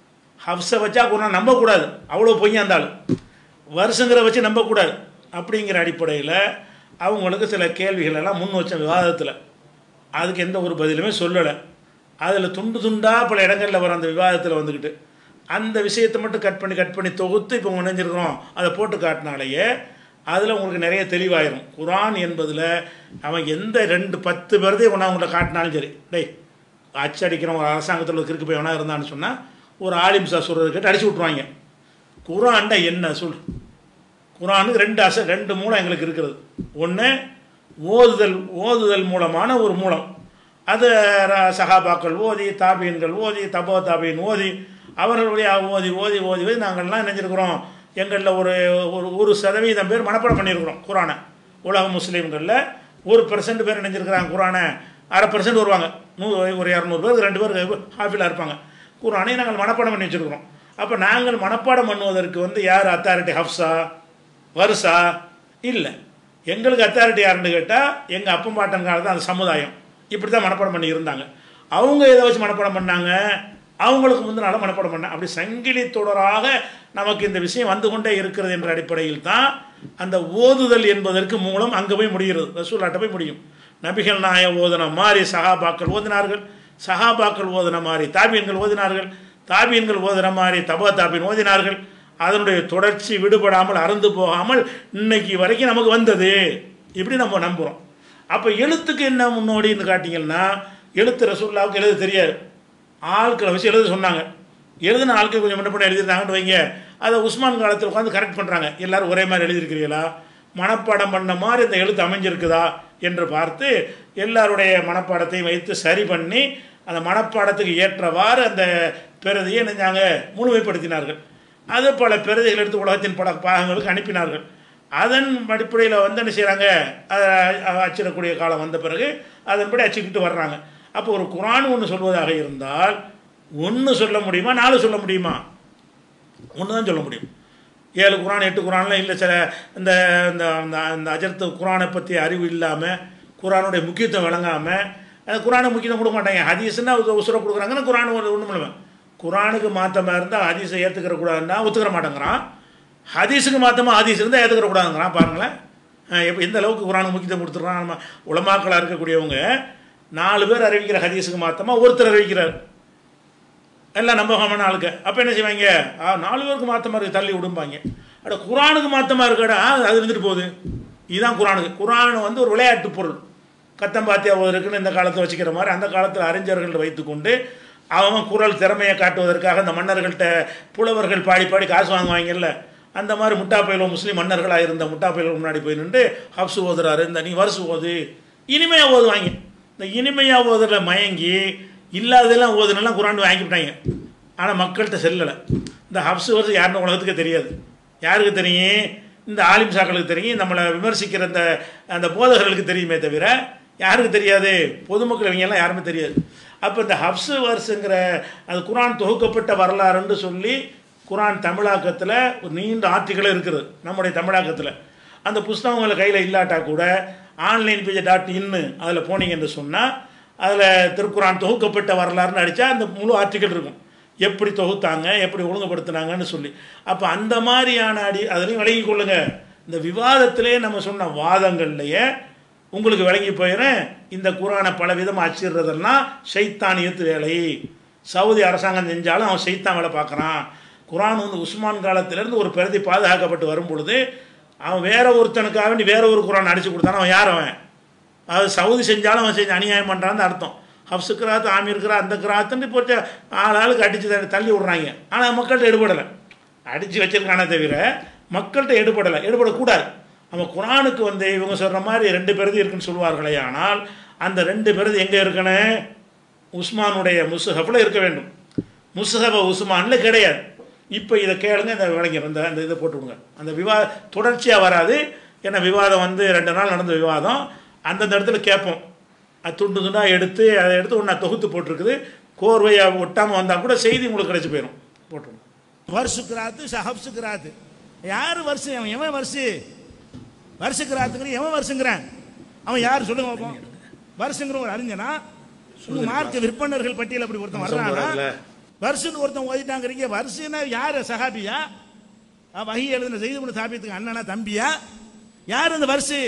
Speaker 1: ஹப்ஸை வச்சா குரான் நம்பக்கூடாது அவ்வளோ பொய்யா இருந்தாலும் வருஷங்கிற வச்சு நம்பக்கூடாது அப்படிங்கிற அடிப்படையில் அவங்களுக்கு சில கேள்விகள் எல்லாம் முன் வச்ச விவாதத்தில் அதுக்கு எந்த ஒரு பதிலுமே சொல்லலை அதில் துண்டு துண்டாக பல இடங்களில் வர அந்த விவாதத்தில் வந்துக்கிட்டு அந்த விஷயத்தை மட்டும் கட் பண்ணி கட் பண்ணி தொகுத்து இப்போ நினைஞ்சிருக்கிறோம் அதை போட்டு காட்டினாலேயே அதில் உங்களுக்கு நிறைய தெளிவாயிரும் குரான் என்பதில் அவன் எந்த ரெண்டு பத்து பேரதையும் ஒன்றா உங்கள்கிட்ட காட்டினாலும் சரி டேய் அச்சடிக்கிறவன் ஒரு அரசாங்கத்தில் கிறுக்கு போய் எவனா இருந்தான்னு சொன்னால் ஒரு ஆலிம் சார் சொல்கிறது கேட்டு அடிச்சு விட்ருவாங்க குரான்டா என்ன சொல் குரானுக்கு ரெண்டு அச ரெண்டு மூலம் எங்களுக்கு இருக்கிறது ஒன்று ஓதுதல் ஓதுதல் மூலமான ஒரு மூலம் அது ர- சகாபாக்கள் ஓதி தாபீன்கள் ஓதி தபோ தாபீன் ஓதி அவர்களுடைய ஓதி ஓதி ஓதி ஓதி நாங்கள்லாம் நினைஞ்சிருக்கிறோம் எங்களில் ஒரு ஒரு ஒரு சதவீதம் பேர் மனப்பாடம் பண்ணியிருக்கிறோம் குரானை உலக முஸ்லீம்களில் ஒரு பெர்சன்ட் பேர் நினைஞ்சிருக்கிறாங்க குரானை அரை பெர்சன்ட் வருவாங்க நூ ஒரு இரநூறு பேருக்கு ரெண்டு பேர் ஹாஃபிலாக இருப்பாங்க குரானை நாங்கள் மனப்பாடம் பண்ணி வச்சுருக்கிறோம் அப்போ நாங்கள் மனப்பாடம் பண்ணுவதற்கு வந்து யார் அத்தாரிட்டி ஹப்ஸா வருஷா இல்லை எங்களுக்கு அத்தாரிட்டி யாருன்னு கேட்டால் எங்கள் அப்பம் பாட்டன் காலத்து அந்த சமுதாயம் இப்படி தான் மனப்பாடம் பண்ணி இருந்தாங்க அவங்க எதை வச்சு மனப்பாடம் பண்ணாங்க அவங்களுக்கு முந்தினால மனப்பாடம் பண்ண அப்படி சங்கிலி தொடராக நமக்கு இந்த விஷயம் வந்து கொண்டே இருக்கிறது என்ற அடிப்படையில் தான் அந்த ஓதுதல் என்பதற்கு மூலம் அங்கே போய் முடிகிறது ரசூலாட்ட போய் முடியும் நபிகள் நாய ஓதன மாதிரி சஹாபாக்கள் ஓதினார்கள் சஹாபாக்கள் ஓதன மாதிரி தாபியன்கள் ஓதினார்கள் தாபியன்கள் ஓதுன மாதிரி தபா தாபின் ஓதினார்கள் அதனுடைய தொடர்ச்சி விடுபடாமல் அறந்து போகாமல் இன்னைக்கு வரைக்கும் நமக்கு வந்தது இப்படி நம்ம நம்புகிறோம் அப்போ எழுத்துக்கு என்ன முன்னோடின்னு காட்டிங்கன்னா எழுத்து ரசூல்லாவுக்கு எழுத தெரியாது ஆட்களை வச்சு எழுத சொன்னாங்க எழுதின ஆட்கள் கொஞ்சம் முன்ன பண்ணி எழுதிருந்தாங்கன்னு வைங்க அதை உஸ்மான் காலத்தில் உட்காந்து கரெக்ட் பண்ணுறாங்க எல்லாரும் ஒரே மாதிரி எழுதியிருக்கிறீங்களா மனப்பாடம் பண்ண மாதிரி இந்த எழுத்து அமைஞ்சிருக்குதா என்று பார்த்து எல்லாருடைய மனப்பாடத்தையும் வைத்து சரி பண்ணி அந்த மனப்பாடத்துக்கு ஏற்றவாறு அந்த பிரதியை நினைஞ்சாங்க முழுமைப்படுத்தினார்கள் அது பல பிரதிகள் எடுத்து உலகத்தின் பல பாகங்களுக்கு அனுப்பினார்கள் அதன் அடிப்படையில் வந்து என்ன செய்கிறாங்க அதை அச்சிடக்கூடிய காலம் வந்த பிறகு அதன்படி அச்சுக்கிட்டு வர்றாங்க அப்போ ஒரு குரான் ஒன்று சொல்வதாக இருந்தால் ஒன்று சொல்ல முடியுமா நாலு சொல்ல முடியுமா ஒன்று தான் சொல்ல முடியும் ஏழு குரான் எட்டு குரான்லாம் இல்லை சில இந்த இந்த இந்த இந்த அஜர்த்து குரானை பற்றி அறிவு இல்லாமல் குரானுடைய முக்கியத்துவம் விளங்காமல் அந்த குரானுக்கு முக்கியத்துவம் கொடுக்க மாட்டாங்க ஹதீஸ்னா உசுரை கொடுக்குறாங்கன்னா குரான் ஒரு ஒன்றும் இல்லை குரானுக்கு மாற்றமாக இருந்தால் ஹதீஸை ஏற்றுக்கிற கூடாதுன்னா ஒத்துக்கிற மாட்டேங்கிறான் ஹதீஸுக்கு மாற்றமாக ஹதீஸ் இருந்தால் ஏற்றுக்கிற கூடாதுங்கிறான் பாருங்களேன் அஹ் எப்ப எந்த அளவுக்கு குரானுக்கு முக்கியத்துவம் கொடுத்துட்றான் நம்ம உலமாக்களாக இருக்கக்கூடியவங்க நாலு பேர் அறிவிக்கிற ஹதீஸுக்கு மாற்றமாக ஒருத்தர் அறிவிக்கிறார் எல்லாம் நம்பகமான ஆளுக்கு அப்போ என்ன செய்வாங்க ஆ நாலு பேருக்கு மாற்றமாக இருக்குது தள்ளி விடும்பாங்க அட குரானுக்கு மாற்றமாக இருக்காடா அது இருந்துட்டு போகுது இதுதான் குரானுக்கு குரான் வந்து ஒரு விளையாட்டு பொருள் கத்தம்பாத்தியா ஓதற்குன்னு இந்த காலத்தில் வச்சுக்கிற மாதிரி அந்த காலத்தில் அறிஞர்கள்ட்ட வைத்துக்கொண்டு அவன் குரல் திறமையை காட்டுவதற்காக இந்த மன்னர்கள்ட்ட புலவர்கள் பாடி பாடி காசு வாங்குவாங்கல்ல அந்த மாதிரி முட்டாப்பயிலோ முஸ்லீம் மன்னர்களாக இருந்த முட்டாப்பயிலோ முன்னாடி போய் நின்று ஹப்ஸ் ஓதுறாரு இந்த நீ வருஷம் ஓது இனிமையாக ஓதுவாங்க இந்த இனிமையாக ஓதுற மயங்கி இல்லாததெல்லாம் ஓதுனெல்லாம் குரான் வாங்கிவிட்டாங்க ஆனால் மக்கள்கிட்ட செல்லலை இந்த ஹப்ஸ் வருஷம் யாருன்னு உலகத்துக்கே தெரியாது யாருக்கு தெரியும் இந்த ஆலிம் சாக்களுக்கு தெரியும் நம்மளை விமர்சிக்கிற அந்த அந்த போதகர்களுக்கு தெரியுமே தவிர யாருக்கு தெரியாது பொதுமக்கள் இவங்க எல்லாம் யாருமே தெரியாது அப்போ இந்த ஹப்ஸு வருஷங்கிற அது குரான் தொகுக்கப்பட்ட வரலாறுன்னு சொல்லி குரான் தமிழாக்கத்தில் ஒரு நீண்ட ஆர்டிக்கலே இருக்குது நம்முடைய தமிழாக்கத்தில் அந்த புஸ்தகங்களை கையில் இல்லாட்டா கூட ஆன்லைன் பேஜ் டாட் இன்னு அதில் போனீங்கன்னு சொன்னால் அதில் திருக்குரான் தொகுக்கப்பட்ட வரலாறுன்னு அடித்தா அந்த முழு ஆர்டிக்கல் இருக்கும் எப்படி தொகுத்தாங்க எப்படி ஒழுங்குபடுத்தினாங்கன்னு சொல்லி அப்போ அந்த மாதிரியான அடி அதுலேயும் விளங்கி கொள்ளுங்க இந்த விவாதத்திலே நம்ம சொன்ன வாதங்கள்லையே உங்களுக்கு விளங்கி போயிடும் இந்த குரானை பல விதமாக அச்சிடுறதெல்லாம் சைத்தானியத்து வேலை சவுதி அரசாங்கம் செஞ்சாலும் அவன் சைத்தான் வேலை பார்க்குறான் குரான் வந்து உஸ்மான் காலத்திலேருந்து ஒரு பிரதி பாதுகாக்கப்பட்டு வரும் பொழுது அவன் வேற ஒருத்தனுக்காக வேண்டி வேற ஒரு குரான் அடிச்சு கொடுத்தானோ அவன் யார் அவன் அது சவுதி செஞ்சாலும் அவன் செஞ்சு அநியாயம் பண்ணுறான்னு அர்த்தம் ஹப்ஸு கிராத் ஆமீர் கிரா அந்த கிராத்துன்னு போட்டு ஆள் ஆளுக்கு அடித்து தள்ளி- தள்ளி விட்றாங்க ஆனால் மக்கள்கிட்ட எடுபடலை அடித்து வச்சிருக்கானே தவிர மக்கள்கிட்ட எடுபடலை எடுபடக்கூடாது அவன் குரானுக்கு வந்து இவங்க சொல்கிற மாதிரி ரெண்டு பிரதி இருக்குன்னு சொல்லுவார்களே ஆனால் அந்த ரெண்டு பிரதி எங்கே இருக்கணும் உஸ்மானுடைய முசுஹஃபில் இருக்க வேண்டும் முசுஹப உஸ்மானில் கிடையாது இப்போ இதை கேளுங்க இந்த விளங்கிடும் இந்த அந்த இதை போட்டு விடுங்க அந்த விவா தொடர்ச்சியாக வராது ஏன்னா விவாதம் வந்து ரெண்டு நாள் நடந்த விவாதம் அந்தந்த இடத்துல கேட்போம் அது துண்டு துண்டாக எடுத்து அதை எடுத்து ஒன்றா தொகுத்து போட்டிருக்குது கோர்வையாக ஒட்டாமல் வந்தால் கூட செய்தி உங்களுக்கு கிடைச்சி போயிடும் போட்டுருங்க வருஷுக்குராத்து சஹப்சுக்குராத்து யார் வருஷம் அவன் எவன் வருஷு வருஷக்கிராத்துங்கிற எவன் வருஷங்கிறான் அவன் யார் சொல்லுங்க பார்ப்போம் வருஷங்கிற ஒரு அறிஞனா உங்க மார்க்க விற்பனர்கள் பட்டியல் அப்படி ஒருத்தன் வர்றானா
Speaker 4: போறாருல.
Speaker 1: வருஷன்னு ஒருத்தன் ஓதிட்டாங்கிறீங்க வருஷன்னா யாரு சஹாபியா அஹ் வஹி எழுதின செய்து சாபித்துக்கு அண்ணனா தம்பியா யார் அந்த வருஷு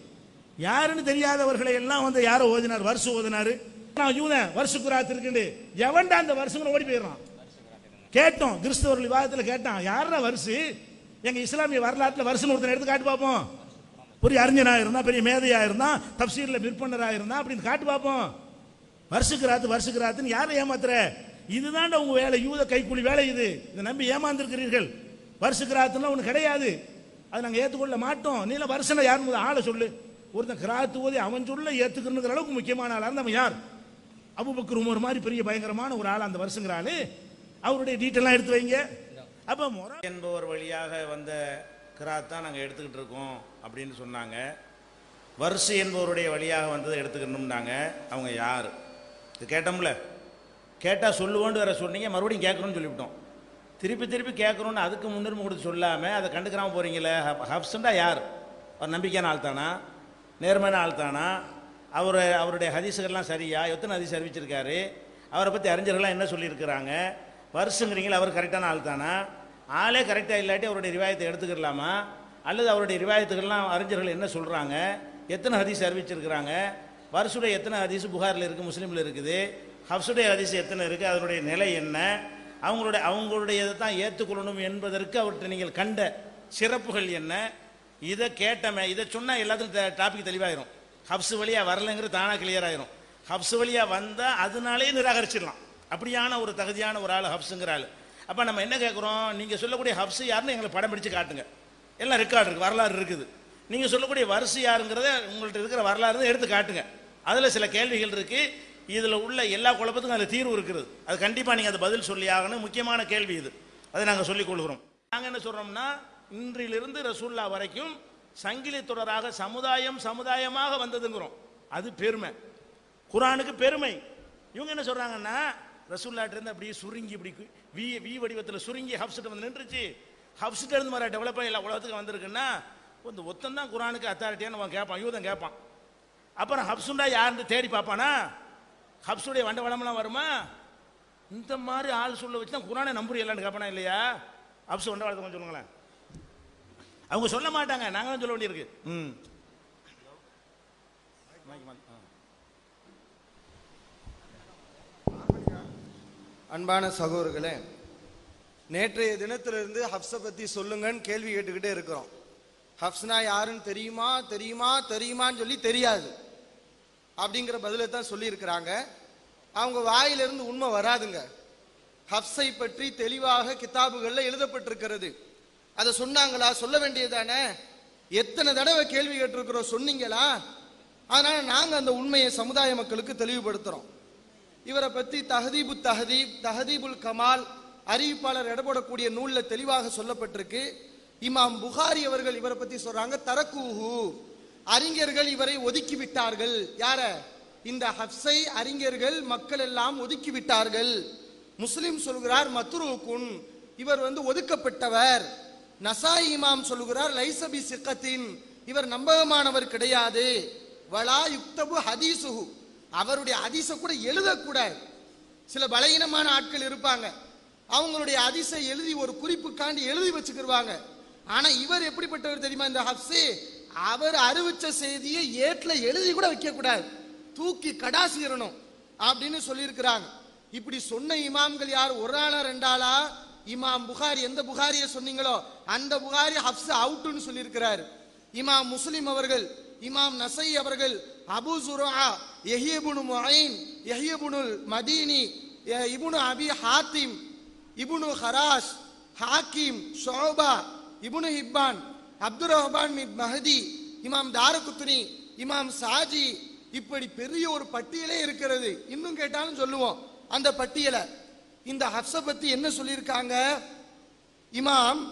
Speaker 1: யாருன்னு தெரியாதவர்களை எல்லாம் வந்து யாரோ ஓதினார் வருஷம் ஓதினாரு நான் யூதன் வருஷக்குராத்து இருக்குண்டு எவன்டா அந்த வருஷங்கிற ஓடி போயிடுறான் கேட்டோம் கிறிஸ்தவர்கள் விவாதத்தில் கேட்டான் யாரா வருஷு எங்க இஸ்லாமிய வரலாற்றில் வருஷம் ஒருத்தன் எடுத்து காட்டு பார்ப்போம் பெரிய அறிஞனா இருந்தா பெரிய மேதையா இருந்தா தப்சீர்ல விற்பனரா இருந்தா அப்படின்னு காட்டு பார்ப்போம் வருஷக்குராத்து வருஷக்குராத்துன்னு யாரை ஏமாத்துற இதுதான்டா உங்க வேலை யூத கைக்கூலி வேலை இது இதை நம்பி ஏமாந்துருக்கிறீர்கள் வருஷக்குராத்துலாம் ஒன்று கிடையாது அதை நாங்கள் ஏற்றுக்கொள்ள மாட்டோம் நீல வருஷம் யார் முதல் ஆளை சொல்லு ஒருத்தன் கிராத்து ஓதி அவன் சொல்ல ஏற்றுக்கணுங்கிற அளவுக்கு முக்கியமான ஆளா இருந்தா அவன் யார் அபுபக்கர் உமர் மாதிரி பெரிய பயங்கரமான ஒரு ஆள் அந்த வருஷங்கிற ஆளு அவருடைய டீட்டெயிலாம் எடுத்து வைங்க அப்போ முறை
Speaker 4: என்பவர் வழியாக வந்த கிராத் தான் நாங்கள் எடுத்துக்கிட்டு இருக்கோம் அப்படின்னு சொன்னாங்க வருஷு என்பவருடைய வழியாக வந்ததை எடுத்துக்கணும்னாங்க அவங்க யார் இது கேட்டோம்ல கேட்டால் சொல்லுவோன்னு வேற சொன்னீங்க மறுபடியும் கேட்கணும்னு சொல்லிவிட்டோம் திருப்பி திருப்பி கேட்கணும்னு அதுக்கு முன்னுரிமை கொடுத்து சொல்லாமல் அதை கண்டுக்கிறாம போகிறீங்களே ஹப்சண்டா யார் அவர் நம்பிக்கையான ஆள் தானா நேர்மையான ஆள் தானா அவர் அவருடைய ஹதீஸுகள்லாம் சரியா எத்தனை ஹதீஸ் அறிவிச்சிருக்காரு அவரை பற்றி அறிஞர்கள்லாம் என்ன சொல்லியிருக்கிறாங்க வருஷங்கிறீங்களா அவர் கரெக்டான ஆள் தானா ஆளே கரெக்டாக இல்லாட்டி அவருடைய ரிவாயத்தை எடுத்துக்கிடலாமா அல்லது அவருடைய ரிவாயத்துக்கள்லாம் அறிஞர்கள் என்ன சொல்கிறாங்க எத்தனை ஹதீஸ் அறிவிச்சிருக்கிறாங்க வருஷுடைய எத்தனை ஹதீஸ் புகாரில் இருக்குது முஸ்லீமில் இருக்குது ஹப்ஸுடைய ஹதீஸ் எத்தனை இருக்குது அதனுடைய நிலை என்ன அவங்களுடைய அவங்களுடைய தான் ஏற்றுக்கொள்ளணும் என்பதற்கு அவர்கிட்ட நீங்கள் கண்ட சிறப்புகள் என்ன இதை கேட்டமே இதை சொன்னால் எல்லாத்துக்கும் டாபிக் தெளிவாயிரும் ஹப்ஸ் வழியாக வரலைங்கிறது தானாக கிளியர் ஆயிரும் ஹப்ஸ் வழியாக வந்தால் அதனாலே நிராகரிச்சிடலாம் அப்படியான ஒரு தகுதியான ஒரு ஆள் ஹப்ஸுங்கிற ஆள் அப்போ நம்ம என்ன கேட்குறோம் நீங்கள் சொல்லக்கூடிய ஹப்ஸ் யாருன்னு எங்களை படம் பிடிச்சு காட்டுங்க எல்லாம் ரெக்கார்டு இருக்குது வரலாறு இருக்குது நீங்கள் சொல்லக்கூடிய வரிசை யாருங்கிறத உங்கள்கிட்ட இருக்கிற வரலாறு எடுத்து காட்டுங்க அதில் சில கேள்விகள் இருக்குது இதில் உள்ள எல்லா குழப்பத்துக்கும் அதில் தீர்வு இருக்குது அது கண்டிப்பாக நீங்கள் அதை பதில் சொல்லி ஆகணும் முக்கியமான கேள்வி இது அதை நாங்கள் சொல்லிக் கொள்கிறோம் நாங்கள் என்ன சொல்கிறோம்னா இன்றிலிருந்து ரசூல்லா வரைக்கும் சங்கிலி தொடராக சமுதாயம் சமுதாயமாக வந்ததுங்கிறோம் அது பெருமை குரானுக்கு பெருமை இவங்க என்ன சொல்றாங்கன்னா ரசூல்லாட்ட இருந்து அப்படியே சுருங்கி இப்படி கு- வி வி வடிவத்தில் சுருங்கி ஹப்ஸ்ட்டு வந்து நின்றுச்சு ஹப்ஸ்ட்டு இருந்து மாதிரி டெவலப் ஆகி எல்லா உலகத்துக்கு வந்திருக்குன்னா இந்த ஒத்தன் தான் குரானுக்கு அத்தாரிட்டியான்னு அவன் கேட்பான் யூதன் கேட்பான் அப்புறம் ஹப்சுண்டா யாருன்னு தேடி பார்ப்பானா ஹப்ஸுடைய வண்ட வளமெல்லாம் வருமா இந்த மாதிரி ஆள் சொல்ல வச்சு தான் குரானை நம்புறீங்களான்னு கேட்பானா இல்லையா ஹப்ஸ் வண்ட வளத்தை கொஞ்சம் சொல்லுங்களேன் அவங்க சொல்ல மாட்டாங்க நாங்க தான் சொல்ல வேண்டியிருக்கு ம்
Speaker 5: அன்பான சகோதரர்களே நேற்றைய தினத்திலிருந்து ஹப்ஸை பத்தி சொல்லுங்கன்னு கேள்வி கேட்டுக்கிட்டே இருக்கிறோம் ஹப்ஸ்னா யாருன்னு தெரியுமா தெரியுமா தெரியுமான்னு சொல்லி தெரியாது அப்படிங்கிற பதிலை தான் சொல்லியிருக்கிறாங்க அவங்க வாயிலிருந்து உண்மை வராதுங்க ஹப்ஸை பற்றி தெளிவாக கிதாபுகள்ல எழுதப்பட்டிருக்கிறது அதை சொன்னாங்களா சொல்ல வேண்டியதானே எத்தனை தடவை கேள்வி கேட்டிருக்கிறோம் சொன்னீங்களா அதனால நாங்க அந்த உண்மையை சமுதாய மக்களுக்கு தெளிவுபடுத்துறோம் இவரை பத்தி தஹதீபு தஹதீப் தஹதீபுல் கமால் அறிவிப்பாளர் இடப்படக்கூடிய நூல்ல தெளிவாக சொல்லப்பட்டிருக்கு இமாம் புகாரி அவர்கள் இவரை பத்தி சொல்றாங்க தரக்கூஹு அறிஞர்கள் இவரை ஒதுக்கி விட்டார்கள் யார இந்த ஹப்ஸை அறிஞர்கள் மக்கள் எல்லாம் ஒதுக்கி விட்டார்கள் முஸ்லிம் சொல்கிறார் மத்ரூகுன் இவர் வந்து ஒதுக்கப்பட்டவர் நசாய் இமாம் சொல்கிறார் லைசபி சிக்கத்தின் இவர் நம்பகமானவர் கிடையாது வலா யுக்தபு ஹதீசுஹு அவருடைய ஹதீஸை கூட எழுதக்கூடாது சில பலகீனமான ஆட்கள் இருப்பாங்க அவங்களுடைய ஹதீஸை எழுதி ஒரு குறிப்புக்காண்டி எழுதி வச்சுக்கிருவாங்க ஆனா இவர் எப்படிப்பட்டவர் தெரியுமா இந்த ஹப்ஸே அவர் அறிவிச்ச செய்தியை ஏட்ல எழுதி கூட வைக்க கூடாது தூக்கி கடாசிடணும் அப்படின்னு சொல்லியிருக்கிறாங்க இப்படி சொன்ன இமாம்கள் யார் ஒரு ஆளா ரெண்டாளா இமாம் புகாரி எந்த புகாரியை சொன்னீங்களோ அந்த புகாரி ஹப்ஸ் அவுட்னு சொல்லியிருக்கிறாரு இமாம் முஸ்லிம் அவர்கள் இமாம் நசை அவர்கள் அபு சுரா எஹியபுனு முஐன் எஹியபுனுல் மதீனி எ- இப்னு அபி ஹாத்திம் இப்னு ஹராஸ் ஹாக்கிம் ஷோபா இப்னு ஹிப்பான் அப்துர் ரஹ்மான் மின் மஹதி இமாம் தாரகுத்னி இமாம் சாஜி இப்படி பெரிய ஒரு பட்டியலே இருக்கிறது இன்னும் கேட்டாலும் சொல்லுவோம் அந்த பட்டியலை இந்த ஹப்ஸ பத்தி என்ன சொல்லியிருக்காங்க இமாம்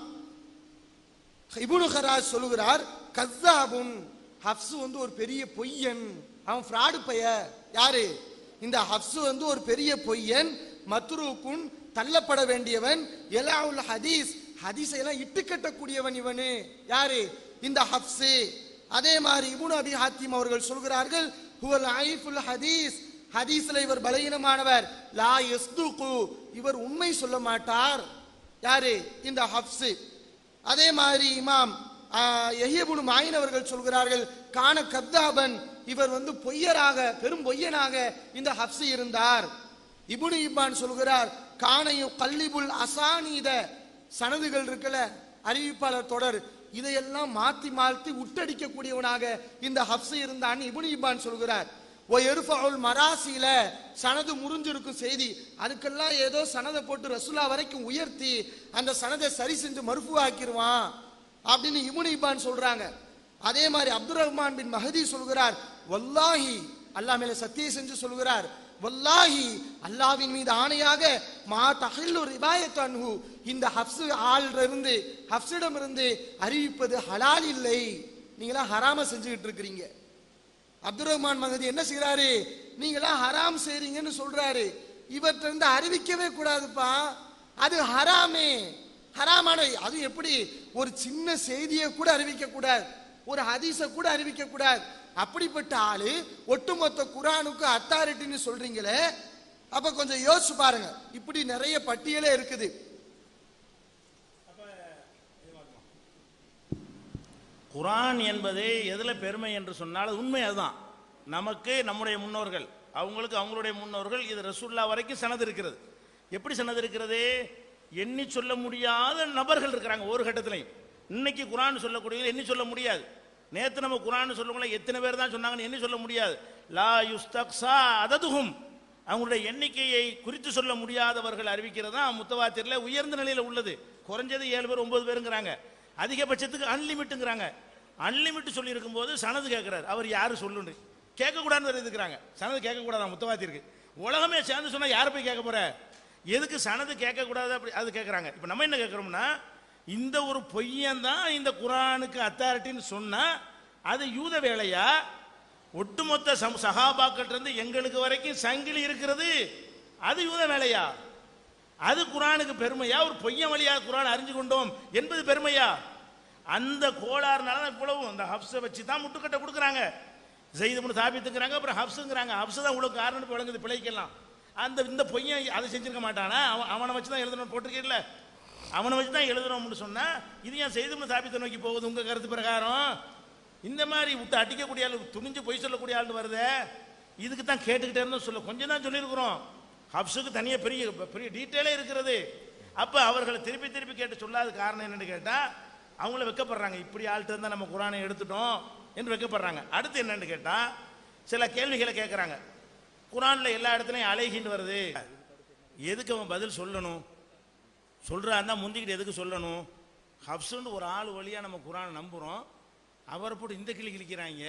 Speaker 5: இப்னு ஹராஸ் சொல்லுகிறார் கஸ்ஸாபுன் ஹப்ஸ் வந்து ஒரு பெரிய பொய்யன் அவன் ஃப்ராடு பைய யாரு இந்த ஹப்ஸ் வந்து ஒரு பெரிய பொய்யன் மத்ரூக்குன் தள்ளப்பட வேண்டியவன் எலாவுல் ஹதீஸ் ஹதீஸை எல்லாம் இட்டு கட்டக்கூடியவன் இவனு யாரு இந்த ஹப்ஸ் அதே மாதிரி இப்னு அபி ஹாத்திம் அவர்கள் சொல்கிறார்கள் ஹுவல் ஐஃபுல் ஹதீஸ் ஹதீஸ்ல இவர் பலகீனமானவர் லா யஸ்துகு இவர் உண்மை சொல்ல மாட்டார் யாரு இந்த ஹப்ஸ் அதே மாதிரி இமாம் எஹியபுனு மாயின் அவர்கள் சொல்கிறார்கள் கான கத்தாபன் இவர் வந்து பொய்யராக பெரும் பொய்யனாக இந்த ஹப்ஸ் இருந்தார் இபுனு இப்பான் சொல்கிறார் கானையும் கல்லிபுல் அசானீத சனதுகள் இருக்கல அறிவிப்பாளர் தொடர் இதையெல்லாம் மாத்தி மாத்தி உட்டடிக்கக்கூடியவனாக இந்த ஹப்ஸ் இருந்தான் இபுனு இப்பான் சொல்கிறார் ஓ எருஃபவுல் மராசியில சனது முறிஞ்சிருக்கும் செய்தி அதுக்கெல்லாம் ஏதோ சனதை போட்டு ரசுல்லா வரைக்கும் உயர்த்தி அந்த சனதை சரி செஞ்சு மறுப்பு ஆக்கிடுவான் அப்படின்னு இபுனு இப்பான் சொல்றாங்க அதே மாதிரி அப்துல் ரஹ்மான் பின் மஹதி சொல்கிறார் வல்லாஹி அல்லாஹ் மேல சத்தியம் செஞ்சு சொல்கிறார் வல்லாஹி அல்லாவின் மீது ஆணையாக மா தஹில்லு ரிபாயத் அன்ஹு இந்த ஹப்ஸ் ஆள்ல இருந்து ஹப்ஸிடம் இருந்து அறிவிப்பது ஹலால் இல்லை நீங்களா ஹராம செஞ்சுக்கிட்டு இருக்கிறீங்க அப்துல் ரஹ்மான் மகதி என்ன செய்யறாரு நீங்களாம் ஹராம் செய்றீங்கன்னு சொல்றாரு இவர்கிட்ட இருந்து அறிவிக்கவே கூடாதுப்பா அது ஹராமே ஹராமான அது எப்படி ஒரு சின்ன செய்தியை கூட அறிவிக்க கூடாது ஒரு ஹதீஸை கூட அறிவிக்க கூடாது அப்படிப்பட்ட ஆளு ஒட்டுமொத்த குரானுக்கு அத்தாரிட்டின்னு சொல்றீங்களே அப்ப கொஞ்சம் யோசிச்சு பாருங்க இப்படி நிறைய பட்டியலே இருக்குது
Speaker 4: குரான் என்பது எதில் பெருமை என்று சொன்னால் அது உண்மை அதுதான் நமக்கு நம்முடைய முன்னோர்கள் அவங்களுக்கு அவங்களுடைய முன்னோர்கள் இது ரசூல்லா வரைக்கும் சனது இருக்கிறது எப்படி சனது இருக்கிறது எண்ணி சொல்ல முடியாத நபர்கள் இருக்கிறாங்க ஒரு கட்டத்திலையும் இன்னைக்கு குரான் சொல்லக்கூடியவங்க எண்ணி சொல்ல முடியாது நேற்று நம்ம குரான் சொல்லக்குள்ள எத்தனை பேர் தான் சொன்னாங்கன்னு எண்ணி சொல்ல முடியாது லா யுஸ்தக்ஸா அததுகும் அவங்களுடைய எண்ணிக்கையை குறித்து சொல்ல முடியாதவர்கள் அறிவிக்கிறது தான் முத்தவாத்திரில் உயர்ந்த நிலையில் உள்ளது குறைஞ்சது ஏழு பேர் ஒன்பது பேருங்கிறாங்க அதிகபட்சத்துக்கு அன்லிமிட்டுங்கிறாங்க அன்லிமிட் சொல்லி இருக்கும்போது சனது கேட்கிறார் அவர் யாரு சொல்லுன்னு கேட்கக்கூடாதுன்னு வேற இருக்கிறாங்க சனது கேட்கக்கூடாது முத்தவாத்திற்கு உலகமே சேர்ந்து சொன்னா யாரை போய் கேட்க போற எதுக்கு சனது கேட்கக்கூடாது அப்படி அது கேட்குறாங்க இப்போ நம்ம என்ன கேட்குறோம்னா இந்த ஒரு பொய்யன் தான் இந்த குரானுக்கு அத்தாரிட்டின்னு சொன்னா அது யூத வேலையா ஒட்டுமொத்த சம் சகாபாக்கிட்ட இருந்து எங்களுக்கு வரைக்கும் சங்கிலி இருக்கிறது அது யூத வேலையா அது குரானுக்கு பெருமையா ஒரு பொய்யன் வழியா குரான் அறிஞ்சு கொண்டோம் என்பது பெருமையா அந்த கோளாறுனால தான் இவ்வளவு அந்த ஹப்ஸை வச்சு தான் முட்டுக்கட்டை கொடுக்குறாங்க ஜெயிது தாபித்துங்கிறாங்க அப்புறம் ஹப்ஸுங்கிறாங்க ஹப்ஸ் தான் உங்களுக்கு காரணம் விளங்குது பிழைக்கலாம் அந்த இந்த பொய்யன் அதை செஞ்சிருக்க மாட்டானா அவன் அவனை வச்சு தான் எழுதணும் போட்டிருக்கீல்ல அவனை வச்சு தான் எழுதுறோம்னு சொன்னா இது ஏன் செய்து தாபித்தை நோக்கி போகுது உங்க கருத்து பிரகாரம் இந்த மாதிரி விட்டு அடிக்கக்கூடிய ஆள் துணிஞ்சு பொய் சொல்லக்கூடிய ஆள் வருதே இதுக்கு தான் கேட்டுக்கிட்டே இருந்தோம் சொல்ல கொஞ்சம் தான் சொல்லியிருக்கிறோம் ஹப்ஸுக்கு தனியாக பெரிய பெரிய டீட்டெயிலே இருக்கிறது அப்போ அவர்களை திருப்பி திருப்பி கேட்டு சொல்லாத காரணம் என்னன்னு கேட்டால் அவங்கள வெக்கப்படுறாங்க இப்படி ஆள்கிட்ட இருந்தால் நம்ம குரானை எடுத்துட்டோம் என்று வெக்கப்படுறாங்க அடுத்து என்னன்னு கேட்டால் சில கேள்விகளை கேட்குறாங்க குரானில் எல்லா இடத்துலையும் அலைகின்னு வருது எதுக்கு அவன் பதில் சொல்லணும் சொல்கிறான் தான் முந்திக்கிட்டு எதுக்கு சொல்லணும் ஹப்ஸுன்னு ஒரு ஆள் வழியாக நம்ம குரானை நம்புகிறோம் அவரை போட்டு இந்த கிளி கிழிக்கிறாங்க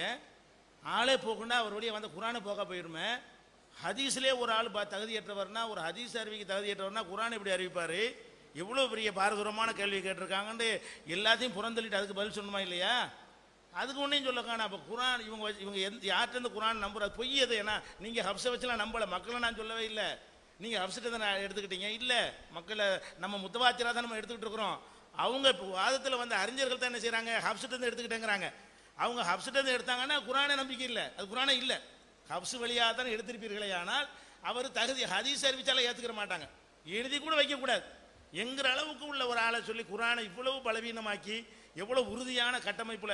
Speaker 4: ஆளே போகணும்னா அவர் வழியாக வந்த குரானை போக போயிருமே ஹதீஸ்லேயே ஒரு ஆள் பா தகுதியற்றவர்னா ஒரு ஹதீஸ் அறிவிக்க தகுதியற்றவர்னா குரான் எப்படி அறிவிப்பார் எவ்வளோ பெரிய பாரதூரமான கேள்வி கேட்டிருக்காங்கன்னு எல்லாத்தையும் புறந்தள்ளிட்டு அதுக்கு பதில் சொல்லணுமா இல்லையா அதுக்கு ஒன்றையும் சொல்ல காணா அப்போ குரான் இவங்க வச்சு- இவங்க எந்த யார்கிட்ட குரான் நம்புறது பொய் அது ஏன்னா நீங்கள் ஹப்ஸை வச்சுலாம் நம்பலை மக்களை நான் சொல்லவே இல்லை நீங்கள் ஹப்ஸிட்ட தான் நான் எடுத்துக்கிட்டீங்க இல்லை மக்களை நம்ம முத்தவாச்சிராக தான் நம்ம எடுத்துக்கிட்டு இருக்கிறோம் அவங்க இப்போ வாதத்தில் வந்து அறிஞர்கள் தான் என்ன செய்கிறாங்க ஹப்ஸிட்ட இருந்து எடுத்துக்கிட்டேங்கிறாங்க அவங்க ஹப்ஸிட்ட இருந்து எடுத்தாங்கன்னா குரானே நம்பிக்கை இல்லை அது குரானே இல்லை ஹப்ஸ் வழியாக தான் எடுத்திருப்பீர்களே ஆனால் அவர் தகுதி ஹதீஸ் அறிவிச்சாலும் ஏற்றுக்கிற மாட்டாங்க எழுதி கூட வைக்கக்கூடாது என்கிற அளவுக்கு உள்ள ஒரு ஆளை சொல்லி குரானை இவ்வளவு பலவீனமாக்கி எவ்வளவு உறுதியான கட்டமைப்புல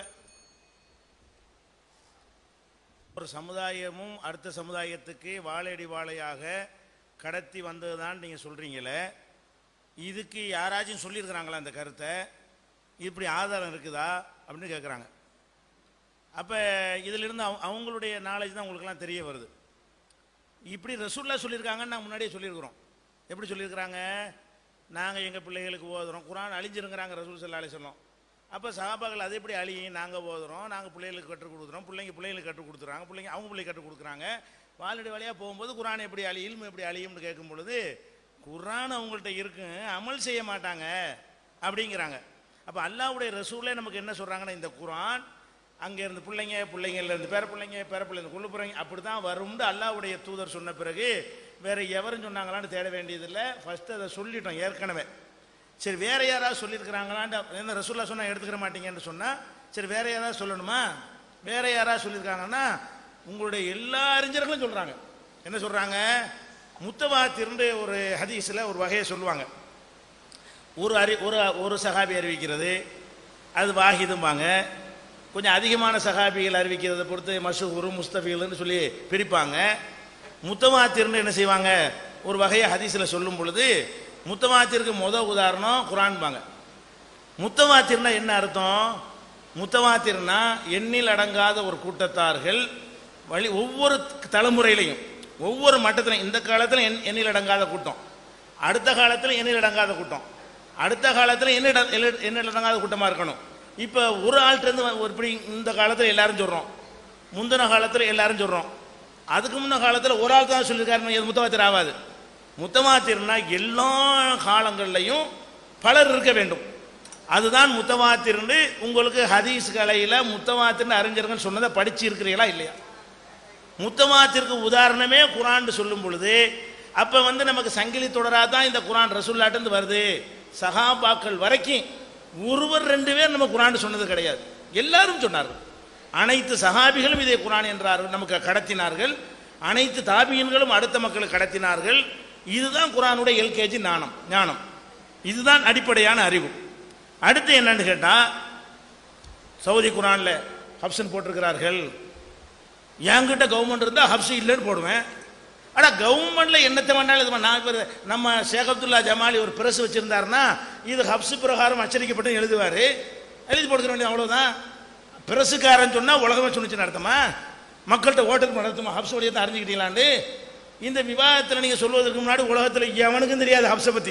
Speaker 4: ஒரு சமுதாயமும் அடுத்த சமுதாயத்துக்கு வாழையடி வாழையாக கடத்தி வந்ததுதான் நீங்கள் சொல்கிறீங்களே இதுக்கு யாராச்சும் சொல்லியிருக்கிறாங்களா அந்த கருத்தை இப்படி ஆதாரம் இருக்குதா அப்படின்னு கேட்குறாங்க அப்போ இதிலிருந்து அவங்க அவங்களுடைய நாலேஜ் தான் உங்களுக்கெல்லாம் தெரிய வருது இப்படி ரசூல்லா சொல்லியிருக்காங்கன்னு நாங்கள் முன்னாடியே சொல்லியிருக்கிறோம் எப்படி சொல்லியிருக்கிறாங்க நாங்கள் எங்கள் பிள்ளைகளுக்கு ஓதுறோம் குரான் அழிஞ்சிருங்கிறாங்க ரசூல் சல்லா அலி சொல்லம் அப்போ சகாபாக்கள் அது எப்படி அழியும் நாங்கள் ஓதுறோம் நாங்கள் பிள்ளைகளுக்கு கற்றுக் கொடுக்குறோம் பிள்ளைங்க பிள்ளைகளுக்கு கற்றுக் கொடுத்துறாங்க பிள்ளைங்க அவங்க பிள்ளைங்க கற்றுக் கொடுக்குறாங்க வாலடி வழியாக போகும்போது குரான் எப்படி அழி இல்மு எப்படி அழியும்னு கேட்கும் பொழுது குரான் அவங்கள்ட்ட இருக்கு அமல் செய்ய மாட்டாங்க அப்படிங்கிறாங்க அப்போ அல்லாவுடைய ரசூலே நமக்கு என்ன சொல்கிறாங்கன்னா இந்த குரான் அங்கே இருந்து பிள்ளைங்க பிள்ளைங்கள்ல இருந்து பேர பிள்ளைங்க பேர பிள்ளைங்க கொண்டு போகிறாங்க அப்படி தான் வரும்னு அல்லாவுடைய தூதர் சொன்ன பிறகு வேற எவரும் சொன்னாங்களான்னு தேட வேண்டியதில்லை ஃபர்ஸ்ட் அதை சொல்லிட்டோம் ஏற்கனவே சரி வேற யாராவது சொல்லியிருக்கிறாங்களான்னு என்ன ரசூல்லா சொன்னா எடுத்துக்கிற மாட்டீங்கன்னு சொன்னா சரி வேற யாராவது சொல்லணுமா வேற யாராவது சொல்லியிருக்காங்கன்னா உங்களுடைய எல்லா அறிஞர்களும் சொல்றாங்க என்ன சொல்றாங்க முத்தவாத்திருந்து ஒரு ஹதீஸில் ஒரு வகையை சொல்லுவாங்க ஒரு அறி ஒரு ஒரு சகாபி அறிவிக்கிறது அது வாஹிதும்பாங்க கொஞ்சம் அதிகமான சகாபிகள் அறிவிக்கிறதை பொறுத்து மஷூரு முஸ்தபிகள்னு சொல்லி பிரிப்பாங்க முத்தமாத்திர்னு என்ன செய்வாங்க ஒரு வகையை ஹதீஸில் சொல்லும் பொழுது முத்தமாத்திற்கு முத உதாரணம் குரான்பாங்க முத்தவாத்திர்னா என்ன அர்த்தம் முத்தவாத்திர்னா எண்ணில் அடங்காத ஒரு கூட்டத்தார்கள் வழி ஒவ்வொரு தலைமுறையிலையும் ஒவ்வொரு மட்டத்திலும் இந்த காலத்தில் எண் எண்ணில் அடங்காத கூட்டம் அடுத்த காலத்தில் எண்ணில் அடங்காத கூட்டம் அடுத்த காலத்தில் எண்ணில் எண்ணில் எண்ணில் அடங்காத கூட்டமாக இருக்கணும் இப்போ ஒரு ஆள்கிட்டருந்து ஒரு இப்படி இந்த காலத்தில் எல்லாரும் சொல்கிறோம் முந்தின காலத்தில் எல்லாரும் சொல்கிறோம் அதுக்கு முன்ன காலத்தில் ஒரு ஆள் தான் சொல்லியிருக்காருன்னு இது முத்தவாத்திர் ஆகாது முத்தவாத்திர்னா எல்லா காலங்கள்லையும் பலர் இருக்க வேண்டும் அதுதான் முத்தவாத்திர்னு உங்களுக்கு ஹதீஸ் கலையில் முத்தவாத்திர்னு அறிஞர்கள் சொன்னதை படிச்சு இருக்கிறீங்களா இல்லையா முத்தமாத்திற்கு உதாரணமே குரான் சொல்லும் பொழுது அப்ப வந்து நமக்கு சங்கிலி தொடரா தான் இந்த குரான் ரசூல்லாட்டு வருது சகாபாக்கள் வரைக்கும் ஒருவர் ரெண்டு பேர் நம்ம குரான் சொன்னது கிடையாது எல்லாரும் சொன்னார்கள் அனைத்து சகாபிகளும் இதை குரான் என்றார்கள் நமக்கு கடத்தினார்கள் அனைத்து தாபியன்களும் அடுத்த மக்களுக்கு கடத்தினார்கள் இதுதான் குரானுடைய எல்கேஜி ஞானம் ஞானம் இதுதான் அடிப்படையான அறிவு அடுத்து என்னன்னு கேட்டா சவுதி குரான்ல ஹப்சன் போட்டிருக்கிறார்கள் என்கிட்ட கவர்மெண்ட் இருந்தால் ஹப்ஸ் இல்லைன்னு போடுவேன் ஆனால் கவர்மெண்ட்ல என்னத்தை வேணாலும் இது பண்ண- நான் இப்போ நம்ம ஷேக் அப்துல்லா ஜமாலி ஒரு பிரஸ் வச்சிருந்தாருன்னா இது ஹப்ஸ் பிரகாரம் அச்சரிக்கப்பட்டு எழுதுவார் எழுதி போட்டுக்க வேண்டியது அவ்வளோதான் பிரஸுக்காரன் சொன்னால் உலகமே சொன்னிச்சு அர்த்தமா மக்கள்கிட்ட ஓட்டுக்கு நடத்துமா ஹப்ஸ் வழியை தான் அறிஞ்சுக்கிட்டீங்களாண்டு இந்த விவாதத்தில் நீங்கள் சொல்வதற்கு முன்னாடி உலகத்தில் எவனுக்கும் தெரியாது ஹப்ஸை பற்றி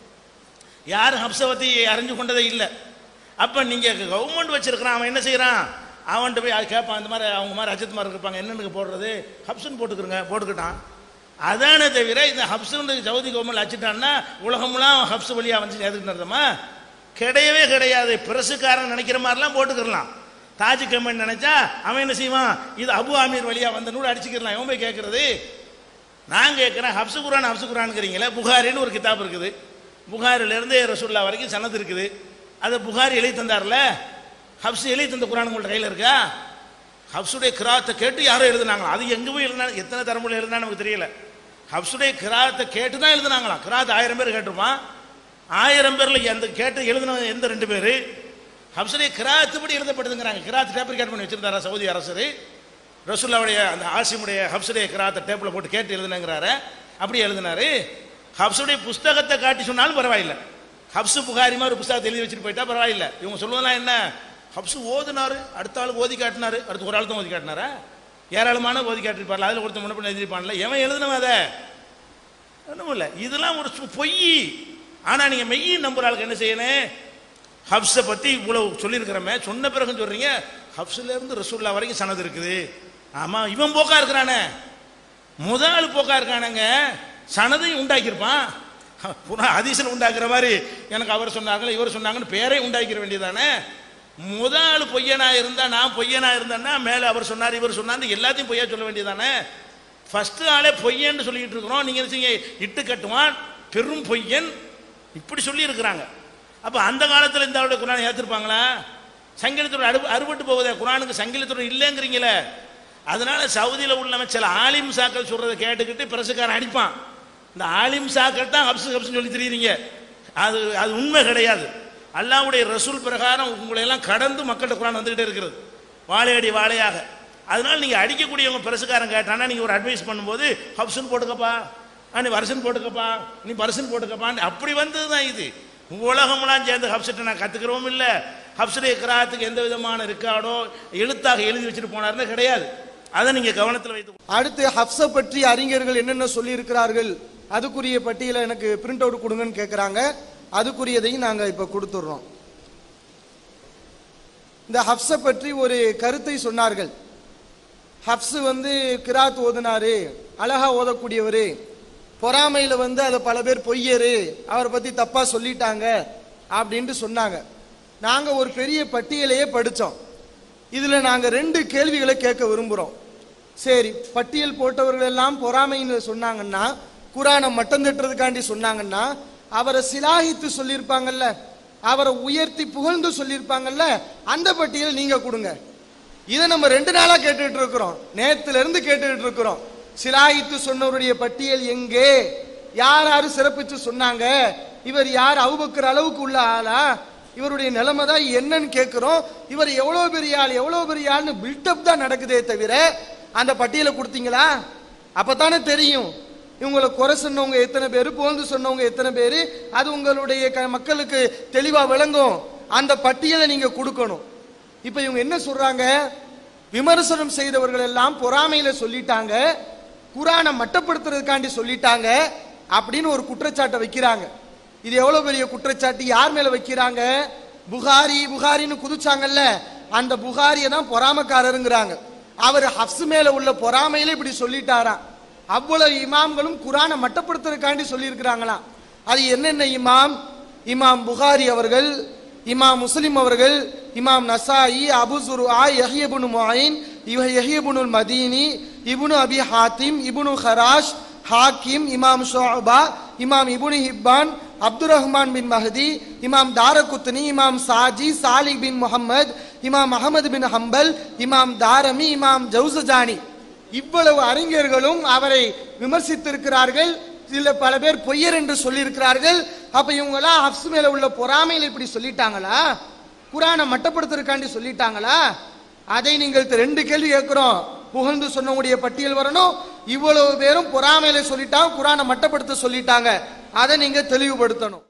Speaker 4: யாரும் ஹப்ஸை பற்றி அறிஞ்சு கொண்டதே இல்லை அப்போ நீங்கள் கவர்மெண்ட் வச்சிருக்கிறான் அவன் என்ன செய்கிறான் அவன்கிட்ட போய் அது கேட்பான் இந்த மாதிரி அவங்க மாதிரி அஜித் மாதிரி இருப்பாங்க என்னென்னு போடுறது ஹப்ஸுன்னு போட்டுக்கிறங்க போட்டுக்கிட்டான் அதானே தவிர இந்த ஹப்ஸுன்னு சவுதி கவர்மெண்ட் அச்சுட்டான்னா உலகமெல்லாம் ஹப்ஸ் வழியாக வந்து எதுக்கு நடத்தமா கிடையவே கிடையாது பிரசுக்காரன் நினைக்கிற மாதிரிலாம் போட்டுக்கிறலாம் தாஜ் கம்பெனி நினைச்சா அவன் என்ன செய்வான் இது அபு ஆமீர் வழியா வந்த நூல் அடிச்சுக்கிறலாம் இவன் போய் கேட்கறது நான் கேட்குறேன் ஹப்சு குரான் ஹப்சு குரான்ங்கிறீங்களே புகாரின்னு ஒரு கிதாப் இருக்குது புகாரிலிருந்து ரசூல்லா வரைக்கும் சனது இருக்குது அதை புகாரி எழுதி தந்தார்ல ஹப்ஸ் எழுதி தந்த குரான் உங்கள்ட்ட கையில் இருக்கா ஹப்ஸுடைய கிராத்தை கேட்டு யாரும் எழுதுனாங்களா அது எங்கே போய் எழுதினா எத்தனை தரமுறை எழுதுனா நமக்கு தெரியல ஹப்ஸுடைய கிராத்தை கேட்டு தான் எழுதுனாங்களாம் கிராத் ஆயிரம் பேர் கேட்டிருப்பான் ஆயிரம் பேர்ல எந்த கேட்டு எழுதின எந்த ரெண்டு பேர் ஹப்ஸுடைய கிராத்துப்படி எழுதப்படுதுங்கிறாங்க கிராத் டேப்ரிகேட் பண்ணி வச்சிருந்தாரா சவுதி அரசர் ரசூல்லாவுடைய அந்த ஆசிமுடைய ஹப்ஸுடைய கிராத்தை டேப்பில் போட்டு கேட்டு எழுதுனங்கிறாரு அப்படி எழுதினாரு ஹப்ஸுடைய புஸ்தகத்தை காட்டி சொன்னாலும் பரவாயில்லை ஹப்ஸு புகாரி மாதிரி ஒரு புஸ்தகத்தை எழுதி வச்சுட்டு போயிட்டா பரவாயில்லை இவங்க சொல்லுவதெல்லாம் என்ன ஹப்ஸு ஓதுனாரு அடுத்த ஆளுக்கு ஓதி காட்டினாரு அடுத்து ஒரு ஆள் தான் ஓதி காட்டினாரா ஏராளமான ஓதி காட்டிருப்பார்ல அதில் ஒருத்தர் முன்னப்பண்ண எழுதிருப்பான்ல எவன் எழுதுனவன் அதை ஒன்றும் இல்லை இதெல்லாம் ஒரு சு- பொய் ஆனால் நீங்கள் மெய்யை நம்புற ஆளுக்கு என்ன செய்யணும் ஹப்ஸை பற்றி இவ்வளவு சொல்லியிருக்கிறோமே சொன்ன பிறகு சொல்கிறீங்க ஹப்ஸில் இருந்து ரசூல்லா வரைக்கும் சனது இருக்குது ஆமாம் இவன் போக்கா இருக்கிறானே முதல் போக்கா இருக்கானுங்க சனதையும் உண்டாக்கியிருப்பான் புறா அதிசல் உண்டாக்குற மாதிரி எனக்கு அவர் சொன்னாங்க இவர் சொன்னாங்கன்னு பேரை உண்டாக்கிற வேண்டியதானே முதல் பொய்யனா இருந்தா நான் பொய்யனா இருந்தேன்னா மேலே அவர் சொன்னார் இவர் சொன்னார் எல்லாத்தையும் பொய்யா சொல்ல வேண்டியதானே ஃபர்ஸ்ட் ஆளே பொய்யன்னு சொல்லிட்டு இருக்கிறோம் நீங்க என்ன செய்யுங்க இட்டு கட்டுவான் பெரும் பொய்யன் இப்படி சொல்லி இருக்கிறாங்க அப்ப அந்த காலத்துல இந்த அவருடைய குரானை ஏத்திருப்பாங்களா சங்கிலத்துடன் அடு அறுபட்டு போகுதே குரானுக்கு சங்கிலத்துடன் இல்லைங்கிறீங்களே அதனால சவுதியில உள்ளவன் சில ஆலிம் சாக்கள் சொல்றதை கேட்டுக்கிட்டு பிரசுக்காரன் அடிப்பான் இந்த ஆலிம் சாக்கள் தான் ஹப்ஸ் ஹப்ஸ் சொல்லி தெரியுறீங்க அது அது உண்மை கிடையாது அல்லாஹ்வுடைய ரசூல் பிரகாரம் உங்களை எல்லாம் கடந்து மக்கள்கிட்ட குரான் வந்துகிட்டே இருக்கிறது வாழையடி வாழையாக அதனால நீங்க அடிக்கக்கூடியவங்க பிரசுக்காரன் கேட்டானா நீங்க ஒரு அட்வைஸ் பண்ணும்போது ஹப்ஸ்னு போட்டுக்கப்பா ஆ, நீ வருஷன் போட்டுக்கப்பா நீ வருஷன் போட்டுக்கப்பான்னு அப்படி வந்தது தான் இது உலகமெல்லாம் சேர்ந்து ஹப்சட்டை நான் கத்துக்கிறவும் இல்லை ஹப்சுடைய கிராத்துக்கு எந்த விதமான ரெக்கார்டோ எழுத்தாக எழுதி வச்சுட்டு போனாருன்னு கிடையாது அதை நீங்க கவனத்தில் வைத்து
Speaker 5: அடுத்து ஹப்ஸ பற்றி அறிஞர்கள் என்னென்ன சொல்லி இருக்கிறார்கள் அதுக்குரிய பட்டியலை எனக்கு பிரிண்ட் அவுட் கொடுங்கன்னு கேட்குறாங்க அதுக்குரியதையும் நாங்க இப்ப கொடுத்துடுறோம் இந்த ஹப்ஸ பற்றி ஒரு கருத்தை சொன்னார்கள் ஹப்ஸ் வந்து கிராத் ஓதுனாரு அழகா ஓதக்கூடியவர் பொறாமையில வந்து அதை பல பேர் பொய்யரு அவரை பத்தி தப்பா சொல்லிட்டாங்க அப்படின்ட்டு சொன்னாங்க நாங்க ஒரு பெரிய பட்டியலையே படிச்சோம் இதுல நாங்க ரெண்டு கேள்விகளை கேட்க விரும்புறோம் சரி பட்டியல் போட்டவர்கள் எல்லாம் பொறாமைன்னு சொன்னாங்கன்னா குரானை மட்டம் தட்டுறதுக்காண்டி சொன்னாங்கன்னா அவரை சிலாகித்து சொல்லியிருப்பாங்கல்ல அவரை உயர்த்தி புகழ்ந்து சொல்லியிருப்பாங்கல்ல அந்த பட்டியல் நீங்க கொடுங்க இதை நம்ம ரெண்டு நாளா கேட்டுட்டு இருக்கிறோம் நேத்துல இருந்து கேட்டுட்டு இருக்கிறோம் சிலாயித்து சொன்னவருடைய பட்டியல் எங்கே யார் யாரு சிறப்பிச்சு சொன்னாங்க இவர் யார் அவுபக்கர் அளவுக்கு உள்ள ஆளா இவருடைய நிலைமை தான் என்னன்னு கேட்கிறோம் இவர் எவ்வளவு பெரிய ஆள் எவ்வளவு பெரிய ஆள்னு பில்டப் தான் நடக்குதே தவிர அந்த பட்டியலை கொடுத்தீங்களா அப்பதானே தெரியும் இவங்களை குறை சொன்னவங்க எத்தனை பேர் புகழ்ந்து சொன்னவங்க எத்தனை பேர் அது உங்களுடைய க- மக்களுக்கு தெளிவா விளங்கும் அந்த பட்டியலை நீங்க கொடுக்கணும் இப்ப இவங்க என்ன சொல்றாங்க விமர்சனம் செய்தவர்கள் எல்லாம் பொறாமையில சொல்லிட்டாங்க குரானை மட்டப்படுத்துறதுக்காண்டி சொல்லிட்டாங்க அப்படின்னு ஒரு குற்றச்சாட்டை வைக்கிறாங்க இது எவ்வளவு பெரிய குற்றச்சாட்டு யார் மேல வைக்கிறாங்க புகாரி புகாரின்னு குதிச்சாங்கல்ல அந்த புகாரியை தான் பொறாமக்காரருங்கிறாங்க அவர் ஹப்ஸ் மேல உள்ள பொறாமையில இப்படி சொல்லிட்டாராம் அவ்வளவு இமாம்களும் குரானை மட்டப்படுத்துறதுக்காண்டி சொல்லியிருக்கிறாங்களாம் அது என்னென்ன இமாம் இமாம் புகாரி அவர்கள் இமாம் முஸ்லிம் அவர்கள் இமாம் நசாயி அபு சுருஆ யஹ்யபுனு முயின் இவ யஹ்யபுனுல் மதீனி இப்னு அபி ஹாத்திம் இப்னு ஹராஷ் ஹாக்கிம் இமாம் ஷுஅபா இமாம் இப்னு ஹிப்பான் அப்துர் ரஹ்மான் பின் மஹதி இமாம் தாரகுத்னி இமாம் சாஜி சாலிக் பின் முஹம்மத் இமாம் அகமது பின் ஹம்பல் இமாம் தாரமி இமாம் ஜவுசஜானி இவ்வளவு அறிஞர்களும் அவரை விமர்சித்திருக்கிறார்கள் இதுல பல பேர் பொய்யர் என்று சொல்லியிருக்கிறார்கள் அப்ப இவங்க எல்லாம் ஹப்ஸ் மேல உள்ள பொறாமையில இப்படி சொல்லிட்டாங்களா குரானை மட்டப்படுத்துறதுக்காண்டி சொல்லிட்டாங்களா அதை நீங்கள் த- ரெண்டு கேள்வி கேட்கிறோம் புகழ்ந்து சொன்னவங்களுடைய பட்டியல் வரணும் இவ்வளவு பேரும் பொறாமையில சொல்லிட்டாங்க குரானை மட்டப்படுத்த சொல்லிட்டாங்க அதை நீங்க தெளிவுபடுத்தணும்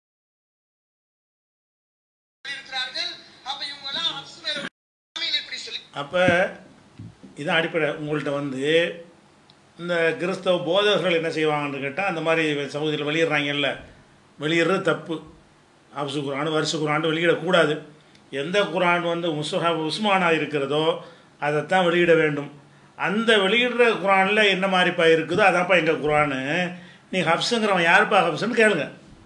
Speaker 1: அப்போ இதான் அடிப்படை உங்கள்கிட்ட வந்து இந்த கிறிஸ்தவ போதகர்கள் என்ன செய்வாங்கன்னு கேட்டால் அந்த மாதிரி சமூகத்தில் வெளியிடுறாங்கல்ல வெளியிடுறது தப்பு அப்சு குரான் வருஷ குரான் வெளியிடக்கூடாது எந்த குரான் வந்து முஸ்ஹா உஸ்மானாக இருக்கிறதோ அதைத்தான் வெளியிட வேண்டும் அந்த வெளியிடுற குரானில் என்ன மாதிரிப்பா இருக்குதோ அதான்ப்பா எங்கள் குரானு நீ ஹப்ஸுங்கிறவன் யாருப்பா ஹப்ஸுன்னு கேளுங்க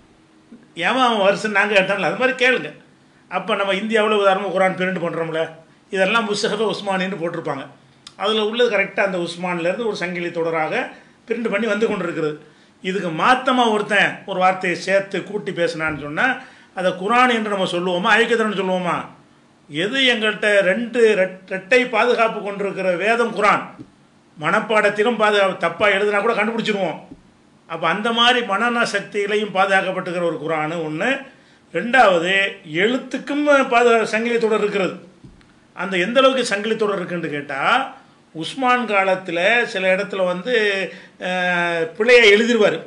Speaker 1: ஏமா அவன் வருஷம் நாங்கள் கேட்டாங்களே அது மாதிரி கேளுங்க அப்போ நம்ம இந்தியாவில் உதாரணமாக குரான் பிரிண்ட் பண்ணுறோம்ல இதெல்லாம் முஸ்ஹப உஸ்மானின்னு போட்டிருப்பாங்க அதில் உள்ளது கரெக்டாக அந்த உஸ்மான்லேருந்து ஒரு சங்கிலி தொடராக பிரிண்ட் பண்ணி வந்து கொண்டு இருக்கிறது இதுக்கு மாத்தமாக ஒருத்தன் ஒரு வார்த்தையை சேர்த்து கூட்டி பேசினான்னு சொன்னால் அதை குரான் என்று நம்ம சொல்லுவோமா ஐக்கியத்தன்னு சொல்லுவோமா எது எங்கள்கிட்ட ரெண்டு ரெட்- ரெட்டை பாதுகாப்பு கொண்டிருக்கிற வேதம் குரான் மனப்பாடத்திலும் பாதுகாப்பு தப்பாக எழுதுனா கூட கண்டுபிடிச்சிருவோம் அப்போ அந்த மாதிரி மனநல சக்திகளையும் பாதுகாக்கப்பட்டுக்கிற ஒரு குரானு ஒன்று ரெண்டாவது எழுத்துக்கும் பாதுகா சங்கிலி தொடர் இருக்கிறது அந்த எந்த அளவுக்கு சங்கிலி தொடர் இருக்குன்னு கேட்டால் உஸ்மான் காலத்தில் சில இடத்துல வந்து அஹ், பிழையை எழுதிருவார்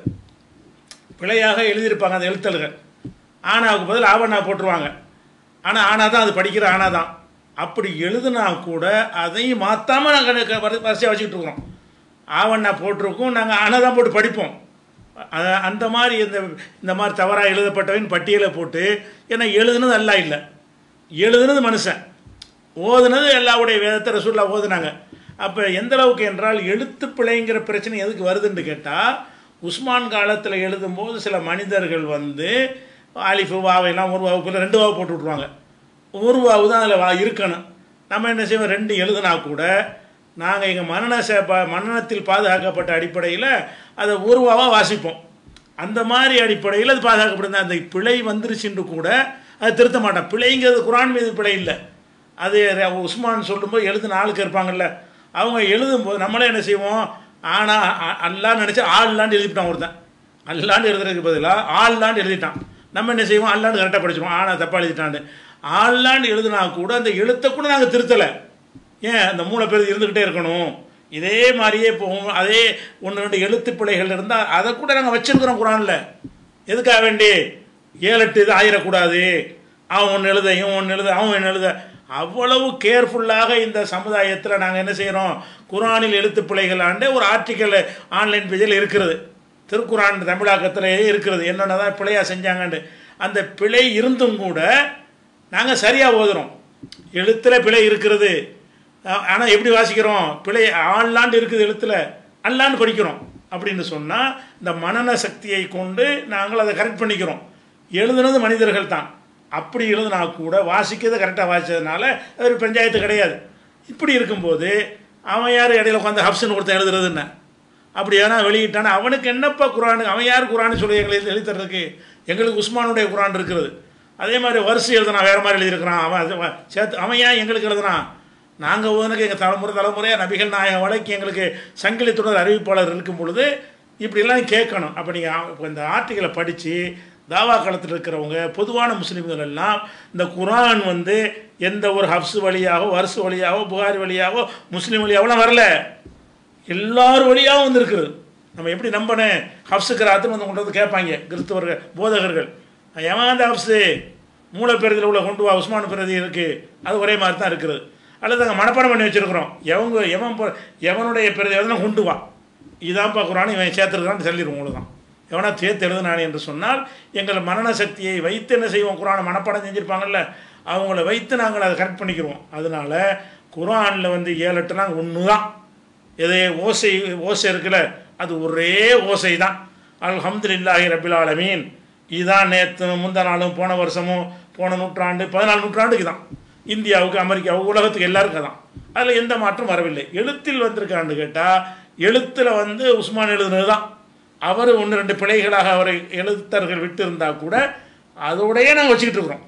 Speaker 1: பிழையாக எழுதியிருப்பாங்க அந்த எழுத்தல்கள் ஆனாவுக்கு பதில் ஆவணா போட்டுருவாங்க ஆனால் ஆனா தான் அது படிக்கிற ஆனா தான் அப்படி எழுதுனா கூட அதையும் மாற்றாமல் நாங்கள் வரிசையாக வச்சுக்கிட்டு இருக்கிறோம் ஆவண்ணா போட்டிருக்கோம் நாங்கள் ஆனா தான் போட்டு படிப்போம் அ- அந்த மாதிரி இந்த இந்த மாதிரி தவறாக எழுதப்பட்டவன் பட்டியலை போட்டு ஏன்னா எழுதுனது அல்லா இல்லை எழுதுனது மனுஷன் ஓதுனது எல்லாவுடைய வேதத்தை ரசூல்லா ஓதுனாங்க அப்போ எந்த அளவுக்கு என்றால் எழுத்து பிழைங்கிற பிரச்சனை எதுக்கு வருதுன்னு கேட்டால் உஸ்மான் காலத்தில் எழுதும்போது சில மனிதர்கள் வந்து ஆலிஃபு வாவையெல்லாம் ஒரு வாவுக்குள்ள ரெண்டு வாவு போட்டு விட்ருவாங்க ஒரு வாவு தான் அதில் வா இருக்கணும் நம்ம என்ன செய்வோம் ரெண்டு எழுதுனா கூட நாங்கள் எங்கள் மனன ச- ப- மனனத்தில் பாதுகாக்கப்பட்ட அடிப்படையில் அதை ஒரு வாவாக வாசிப்போம் அந்த மாதிரி அடிப்படையில் அது பாதுகாக்கப்படுது அந்த பிழை வந்துருச்சுன்னு கூட அதை திருத்த மாட்டோம் பிழைங்கிறது குரான் மீது பிழை இல்லை அது ர- உஸ்மான் சொல்லும்போது எழுதுன ஆளுக்கு இருப்பாங்கல்ல அவங்க எழுதும்போது நம்மளே என்ன செய்வோம் ஆனால் அல்லான்னு நினச்சா ஆள்லான்னு எழுதிவிட்டான் ஒருத்தன் அல்லான்னு எழுதுறதுக்கு பதிலாக ஆள்லான்னு எழுதிட்டான் நம்ம என்ன செய்வோம் அல்லான்னு கரெக்டாக படிச்சிருவோம் ஆனா தப்பாக எழுதிட்டான்னு ஆள்லான்னு எழுதுனா கூட அந்த எழுத்தை கூட நாங்கள் திருத்தலை ஏன் அந்த மூளை பேர் இருந்துக்கிட்டே இருக்கணும் இதே மாதிரியே போகும் அதே ஒன்று ரெண்டு எழுத்து பிழைகள் இருந்தால் அதை கூட நாங்கள் வச்சிருக்கிறோம் குரானில் எதுக்காக வேண்டி ஏழு எட்டு இது ஆயிடக்கூடாது அவன் ஒன்று எழுத இவன் ஒன்று எழுத அவன் ஒன்று எழுத அவ்வளவு கேர்ஃபுல்லாக இந்த சமுதாயத்தில் நாங்கள் என்ன செய்கிறோம் குரானில் எழுத்து பிழைகள் ஆண்டு ஒரு ஆர்டிக்கல் ஆன்லைன் பேஜில் இருக்கிறது திருக்குரான் தமிழாக்கத்திலேயே இருக்கிறது என்னென்ன தான் பிழையாக செஞ்சாங்கன்னு அந்த பிழை இருந்தும் கூட நாங்கள் சரியாக ஓதுறோம் எழுத்தில் பிழை இருக்கிறது ஆனால் எப்படி வாசிக்கிறோம் பிழை ஆள்லாண்டு இருக்குது எழுத்தில் அல்லாண்டு படிக்கிறோம் அப்படின்னு சொன்னால் இந்த மனன சக்தியை கொண்டு நாங்கள் அதை கரெக்ட் பண்ணிக்கிறோம் எழுதுனது மனிதர்கள் தான் அப்படி எழுதுனா கூட வாசிக்கிறத கரெக்டாக வாசிச்சதுனால அது ஒரு பஞ்சாயத்து கிடையாது இப்படி இருக்கும்போது அவன் யார் இடையில உட்காந்து ஹப்சன் ஒருத்தன் எழுதுறதுன்னு அப்படி ஏன்னா வெளியிட்டானா அவனுக்கு என்னப்பா குரானு அவன் யார் குரான்னு சொல்லி எங்களை எழுதி தர்றதுக்கு எங்களுக்கு உஸ்மானுடைய குரான் இருக்கிறது அதே மாதிரி வரிசை எழுதுனா வேறு மாதிரி எழுதியிருக்கிறான் அவன் அது வ- சேர்த்து அவன் ஏன் எங்களுக்கு எழுதுனான் நாங்கள் ஓதுனக்கு எங்கள் தலைமுறை தலைமுறையாக நபிகள் நாயகம் வழக்கு எங்களுக்கு சங்கிலி தொடர் அறிவிப்பாளர் இருக்கும் பொழுது இப்படிலாம் கேட்கணும் அப்போ நீங்கள் இப்போ இந்த ஆர்டிகளை படித்து தாவா களத்தில் இருக்கிறவங்க பொதுவான முஸ்லீம்கள் எல்லாம் இந்த குரான் வந்து எந்த ஒரு ஹப்ஸ் வழியாகவோ வருஷ வழியாகவோ புகாரி வழியாகவோ முஸ்லீம் வழியாகவோலாம் வரல எல்லார் வழியாகவும் வந்திருக்குது நம்ம எப்படி நம்பனே ஹப்ஸு கிராத்துன்னு வந்து கொண்டு வந்து கேட்பாங்க கிறிஸ்தவர்கள் போதகர்கள் எவன் அந்த ஹப்ஸு மூலப்பெருதில் உள்ள கொண்டு வா உஸ்மான் பிரதி இருக்குது அது ஒரே மாதிரி தான் இருக்குது அல்லது அங்கே மனப்பாடம் பண்ணி வச்சுருக்குறோம் எவங்க எவன் பொ- எவனுடைய பிரதி எதனா கொண்டு வா இதான்ப்பா குரான் இவன் சேர்த்துருக்கான்னு சொல்லிடுவோம் அவ்வளோதான் எவனா சேர்த்து எழுதுனானே என்று சொன்னால் எங்கள் மரண சக்தியை வைத்து என்ன செய்வோம் குரானை மனப்பாடம் செஞ்சுருப்பாங்கல்ல அவங்கள வைத்து நாங்கள் அதை கரெக்ட் பண்ணிக்கிறோம் அதனால குரானில் வந்து ஏழு எட்டுலாம் ஒன்று தான் எதே ஓசை ஓசை இருக்குல்ல அது ஒரே ஓசை தான் அல்ஹம்துலில்லாஹி ரபில் ஆலமீன் இதுதான் நேற்று முந்தா நாளும் போன வருஷமும் போன நூற்றாண்டு பதினாலு நூற்றாண்டுக்கு தான் இந்தியாவுக்கு அமெரிக்காவுக்கு உலகத்துக்கு எல்லாருக்கும் தான் அதில் எந்த மாற்றம் வரவில்லை எழுத்தில் வந்திருக்கான்னு கேட்டால் எழுத்தில் வந்து உஸ்மான் எழுதுனது தான் அவர் ஒன்று ரெண்டு பிழைகளாக அவரை எழுத்தர்கள் விட்டு இருந்தால் கூட அதோடையே நாங்கள் வச்சுக்கிட்டு இருக்கிறோம்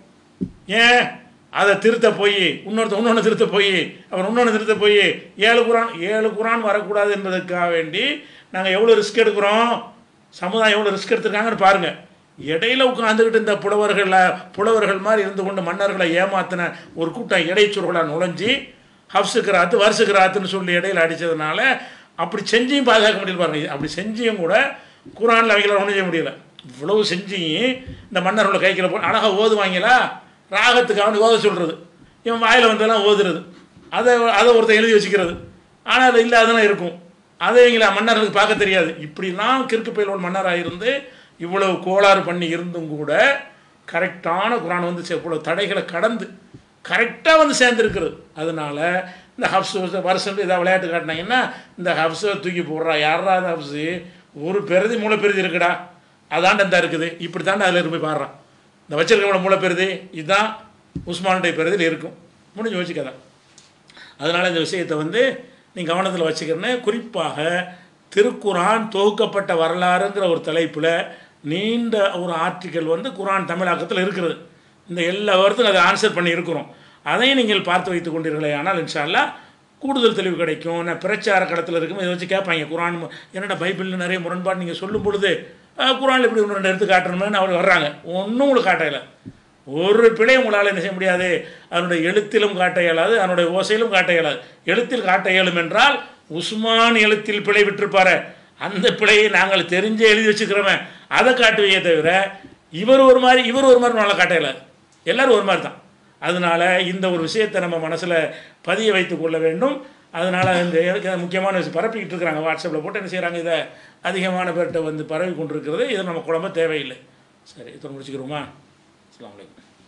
Speaker 1: ஏன் அதை திருத்த போய் இன்னொருத்த இன்னொன்று திருத்த போய் அவர் இன்னொன்று திருத்த போய் ஏழு குரான் ஏழு குரான் வரக்கூடாது என்பதற்காக வேண்டி நாங்கள் எவ்வளோ ரிஸ்க் எடுக்கிறோம் சமுதாயம் எவ்வளோ ரிஸ்க் எடுத்திருக்காங்கன்னு பாருங்கள் இடையில உட்காந்துக்கிட்டு இந்த புலவர்களை புலவர்கள் மாதிரி இருந்து கொண்டு மன்னர்களை ஏமாத்தின ஒரு கூட்டம் இடைச்சொற்களாக நுழைஞ்சி ஹப்ஸுக்கிறாத்து வருஷுக்கிறாத்துன்னு சொல்லி இடையில அடித்ததுனால அப்படி செஞ்சியும் பாதுகாக்க முடியல பாருங்க அப்படி செஞ்சியும் கூட குரானில் அவங்களால ஒன்றும் செய்ய முடியல இவ்வளவு செஞ்சியும் இந்த மன்னர்களோட கைக்கில் போ அழகாக ஓதுவாங்களா ராகத்துக்கு அவனுக்கு ஓத சொல்கிறது இவன் வாயில் வந்தெல்லாம் ஓதுறது அதை அதை ஒருத்தன் எழுதி வச்சுக்கிறது ஆனால் அது இல்லாதெல்லாம் இருக்கும் அதை இவங்கள மன்னர்களுக்கு பார்க்க தெரியாது இப்படிலாம் கிறுக்கு பயிலோட மன்னராக இருந்து இவ்வளவு கோளாறு பண்ணி இருந்தும் கூட கரெக்டான குரான் வந்து சே- இவ்வளவு தடைகளை கடந்து கரெக்டாக வந்து சேர்ந்துருக்குறது அதனால இந்த ஹப்ஸ் வருஷம் ஏதாவது விளையாட்டு காட்டினாங்கன்னா இந்த ஹப்ஸை தூக்கி போடுறா யாரா அந்த ஹப்ஸு ஒரு பெருதி மூளை பெருதி இருக்குடா அதாண்ட இந்த இருக்குது இப்படி தாண்ட அதில் இருந்து போய் பாடுறான் இந்த வச்சிருக்கவங்கள மூளை பெருதி இதுதான் உஸ்மானுடைய பெருதில் இருக்கும் முடிஞ்சு வச்சுக்கதான் அதனால் இந்த விஷயத்தை வந்து நீ கவனத்தில் வச்சுக்கிறேன்னு குறிப்பாக திருக்குரான் தொகுக்கப்பட்ட வரலாறுங்கிற ஒரு தலைப்பில் நீண்ட ஒரு ஆர்டிக்கல் வந்து குரான் தமிழாக்கத்தில் இருக்கிறது இந்த எல்லா வருடத்துக்கும் அதை ஆன்சர் பண்ணி இருக்கிறோம் அதையும் நீங்கள் பார்த்து வைத்துக் கொண்டீர்களே ஆனால் இன்ஷா அல்லாஹ் கூடுதல் தெளிவு கிடைக்கும் நான் பிரச்சார களத்தில் இருக்கும் இதை வச்சு கேட்பாங்க குரான் மு- என்னடா பைபிளில் நிறைய முரண்பாடு நீங்கள் சொல்லும் பொழுது அஹ், குரானில் இப்படி ஒன்று ரெண்டு எடுத்து காட்டணும்னு அவர் வர்றாங்க ஒன்றும் உங்களுக்கு காட்டல ஒரு பிழை உங்களால் என்ன செய்ய முடியாது அதனுடைய எழுத்திலும் காட்ட இயலாது அதனுடைய ஓசையிலும் காட்ட இயலாது எழுத்தில் காட்ட இயலும் என்றால் உஸ்மான் எழுத்தில் பிழை விட்டிருப்பாரு அந்த பிழையை நாங்கள் தெரிஞ்சே எழுதி வச்சுக்கிறோமே அதை காட்டுவையே தவிர இவர் ஒரு மாதிரி இவர் ஒரு மாதிரி நல்லா காட்ட இயலாது எல்லாரும் ஒரு மாதிரி தான் அதனால இந்த ஒரு விஷயத்தை நம்ம மனசில் பதிய வைத்துக் கொள்ள வேண்டும் அதனால் இந்த எனக்கு முக்கியமான விஷயம் பரப்பிக்கிட்டு இருக்கிறாங்க வாட்ஸ்அப்பில் போட்டு என்ன செய்கிறாங்க இதை அதிகமான பேர்கிட்ட வந்து பரவி கொண்டிருக்கிறது இதை நம்ம குழம்ப தேவையில்லை சரி இதை முடிச்சுக்கிறோமா அஸ்ஸலாமு அலைக்கும்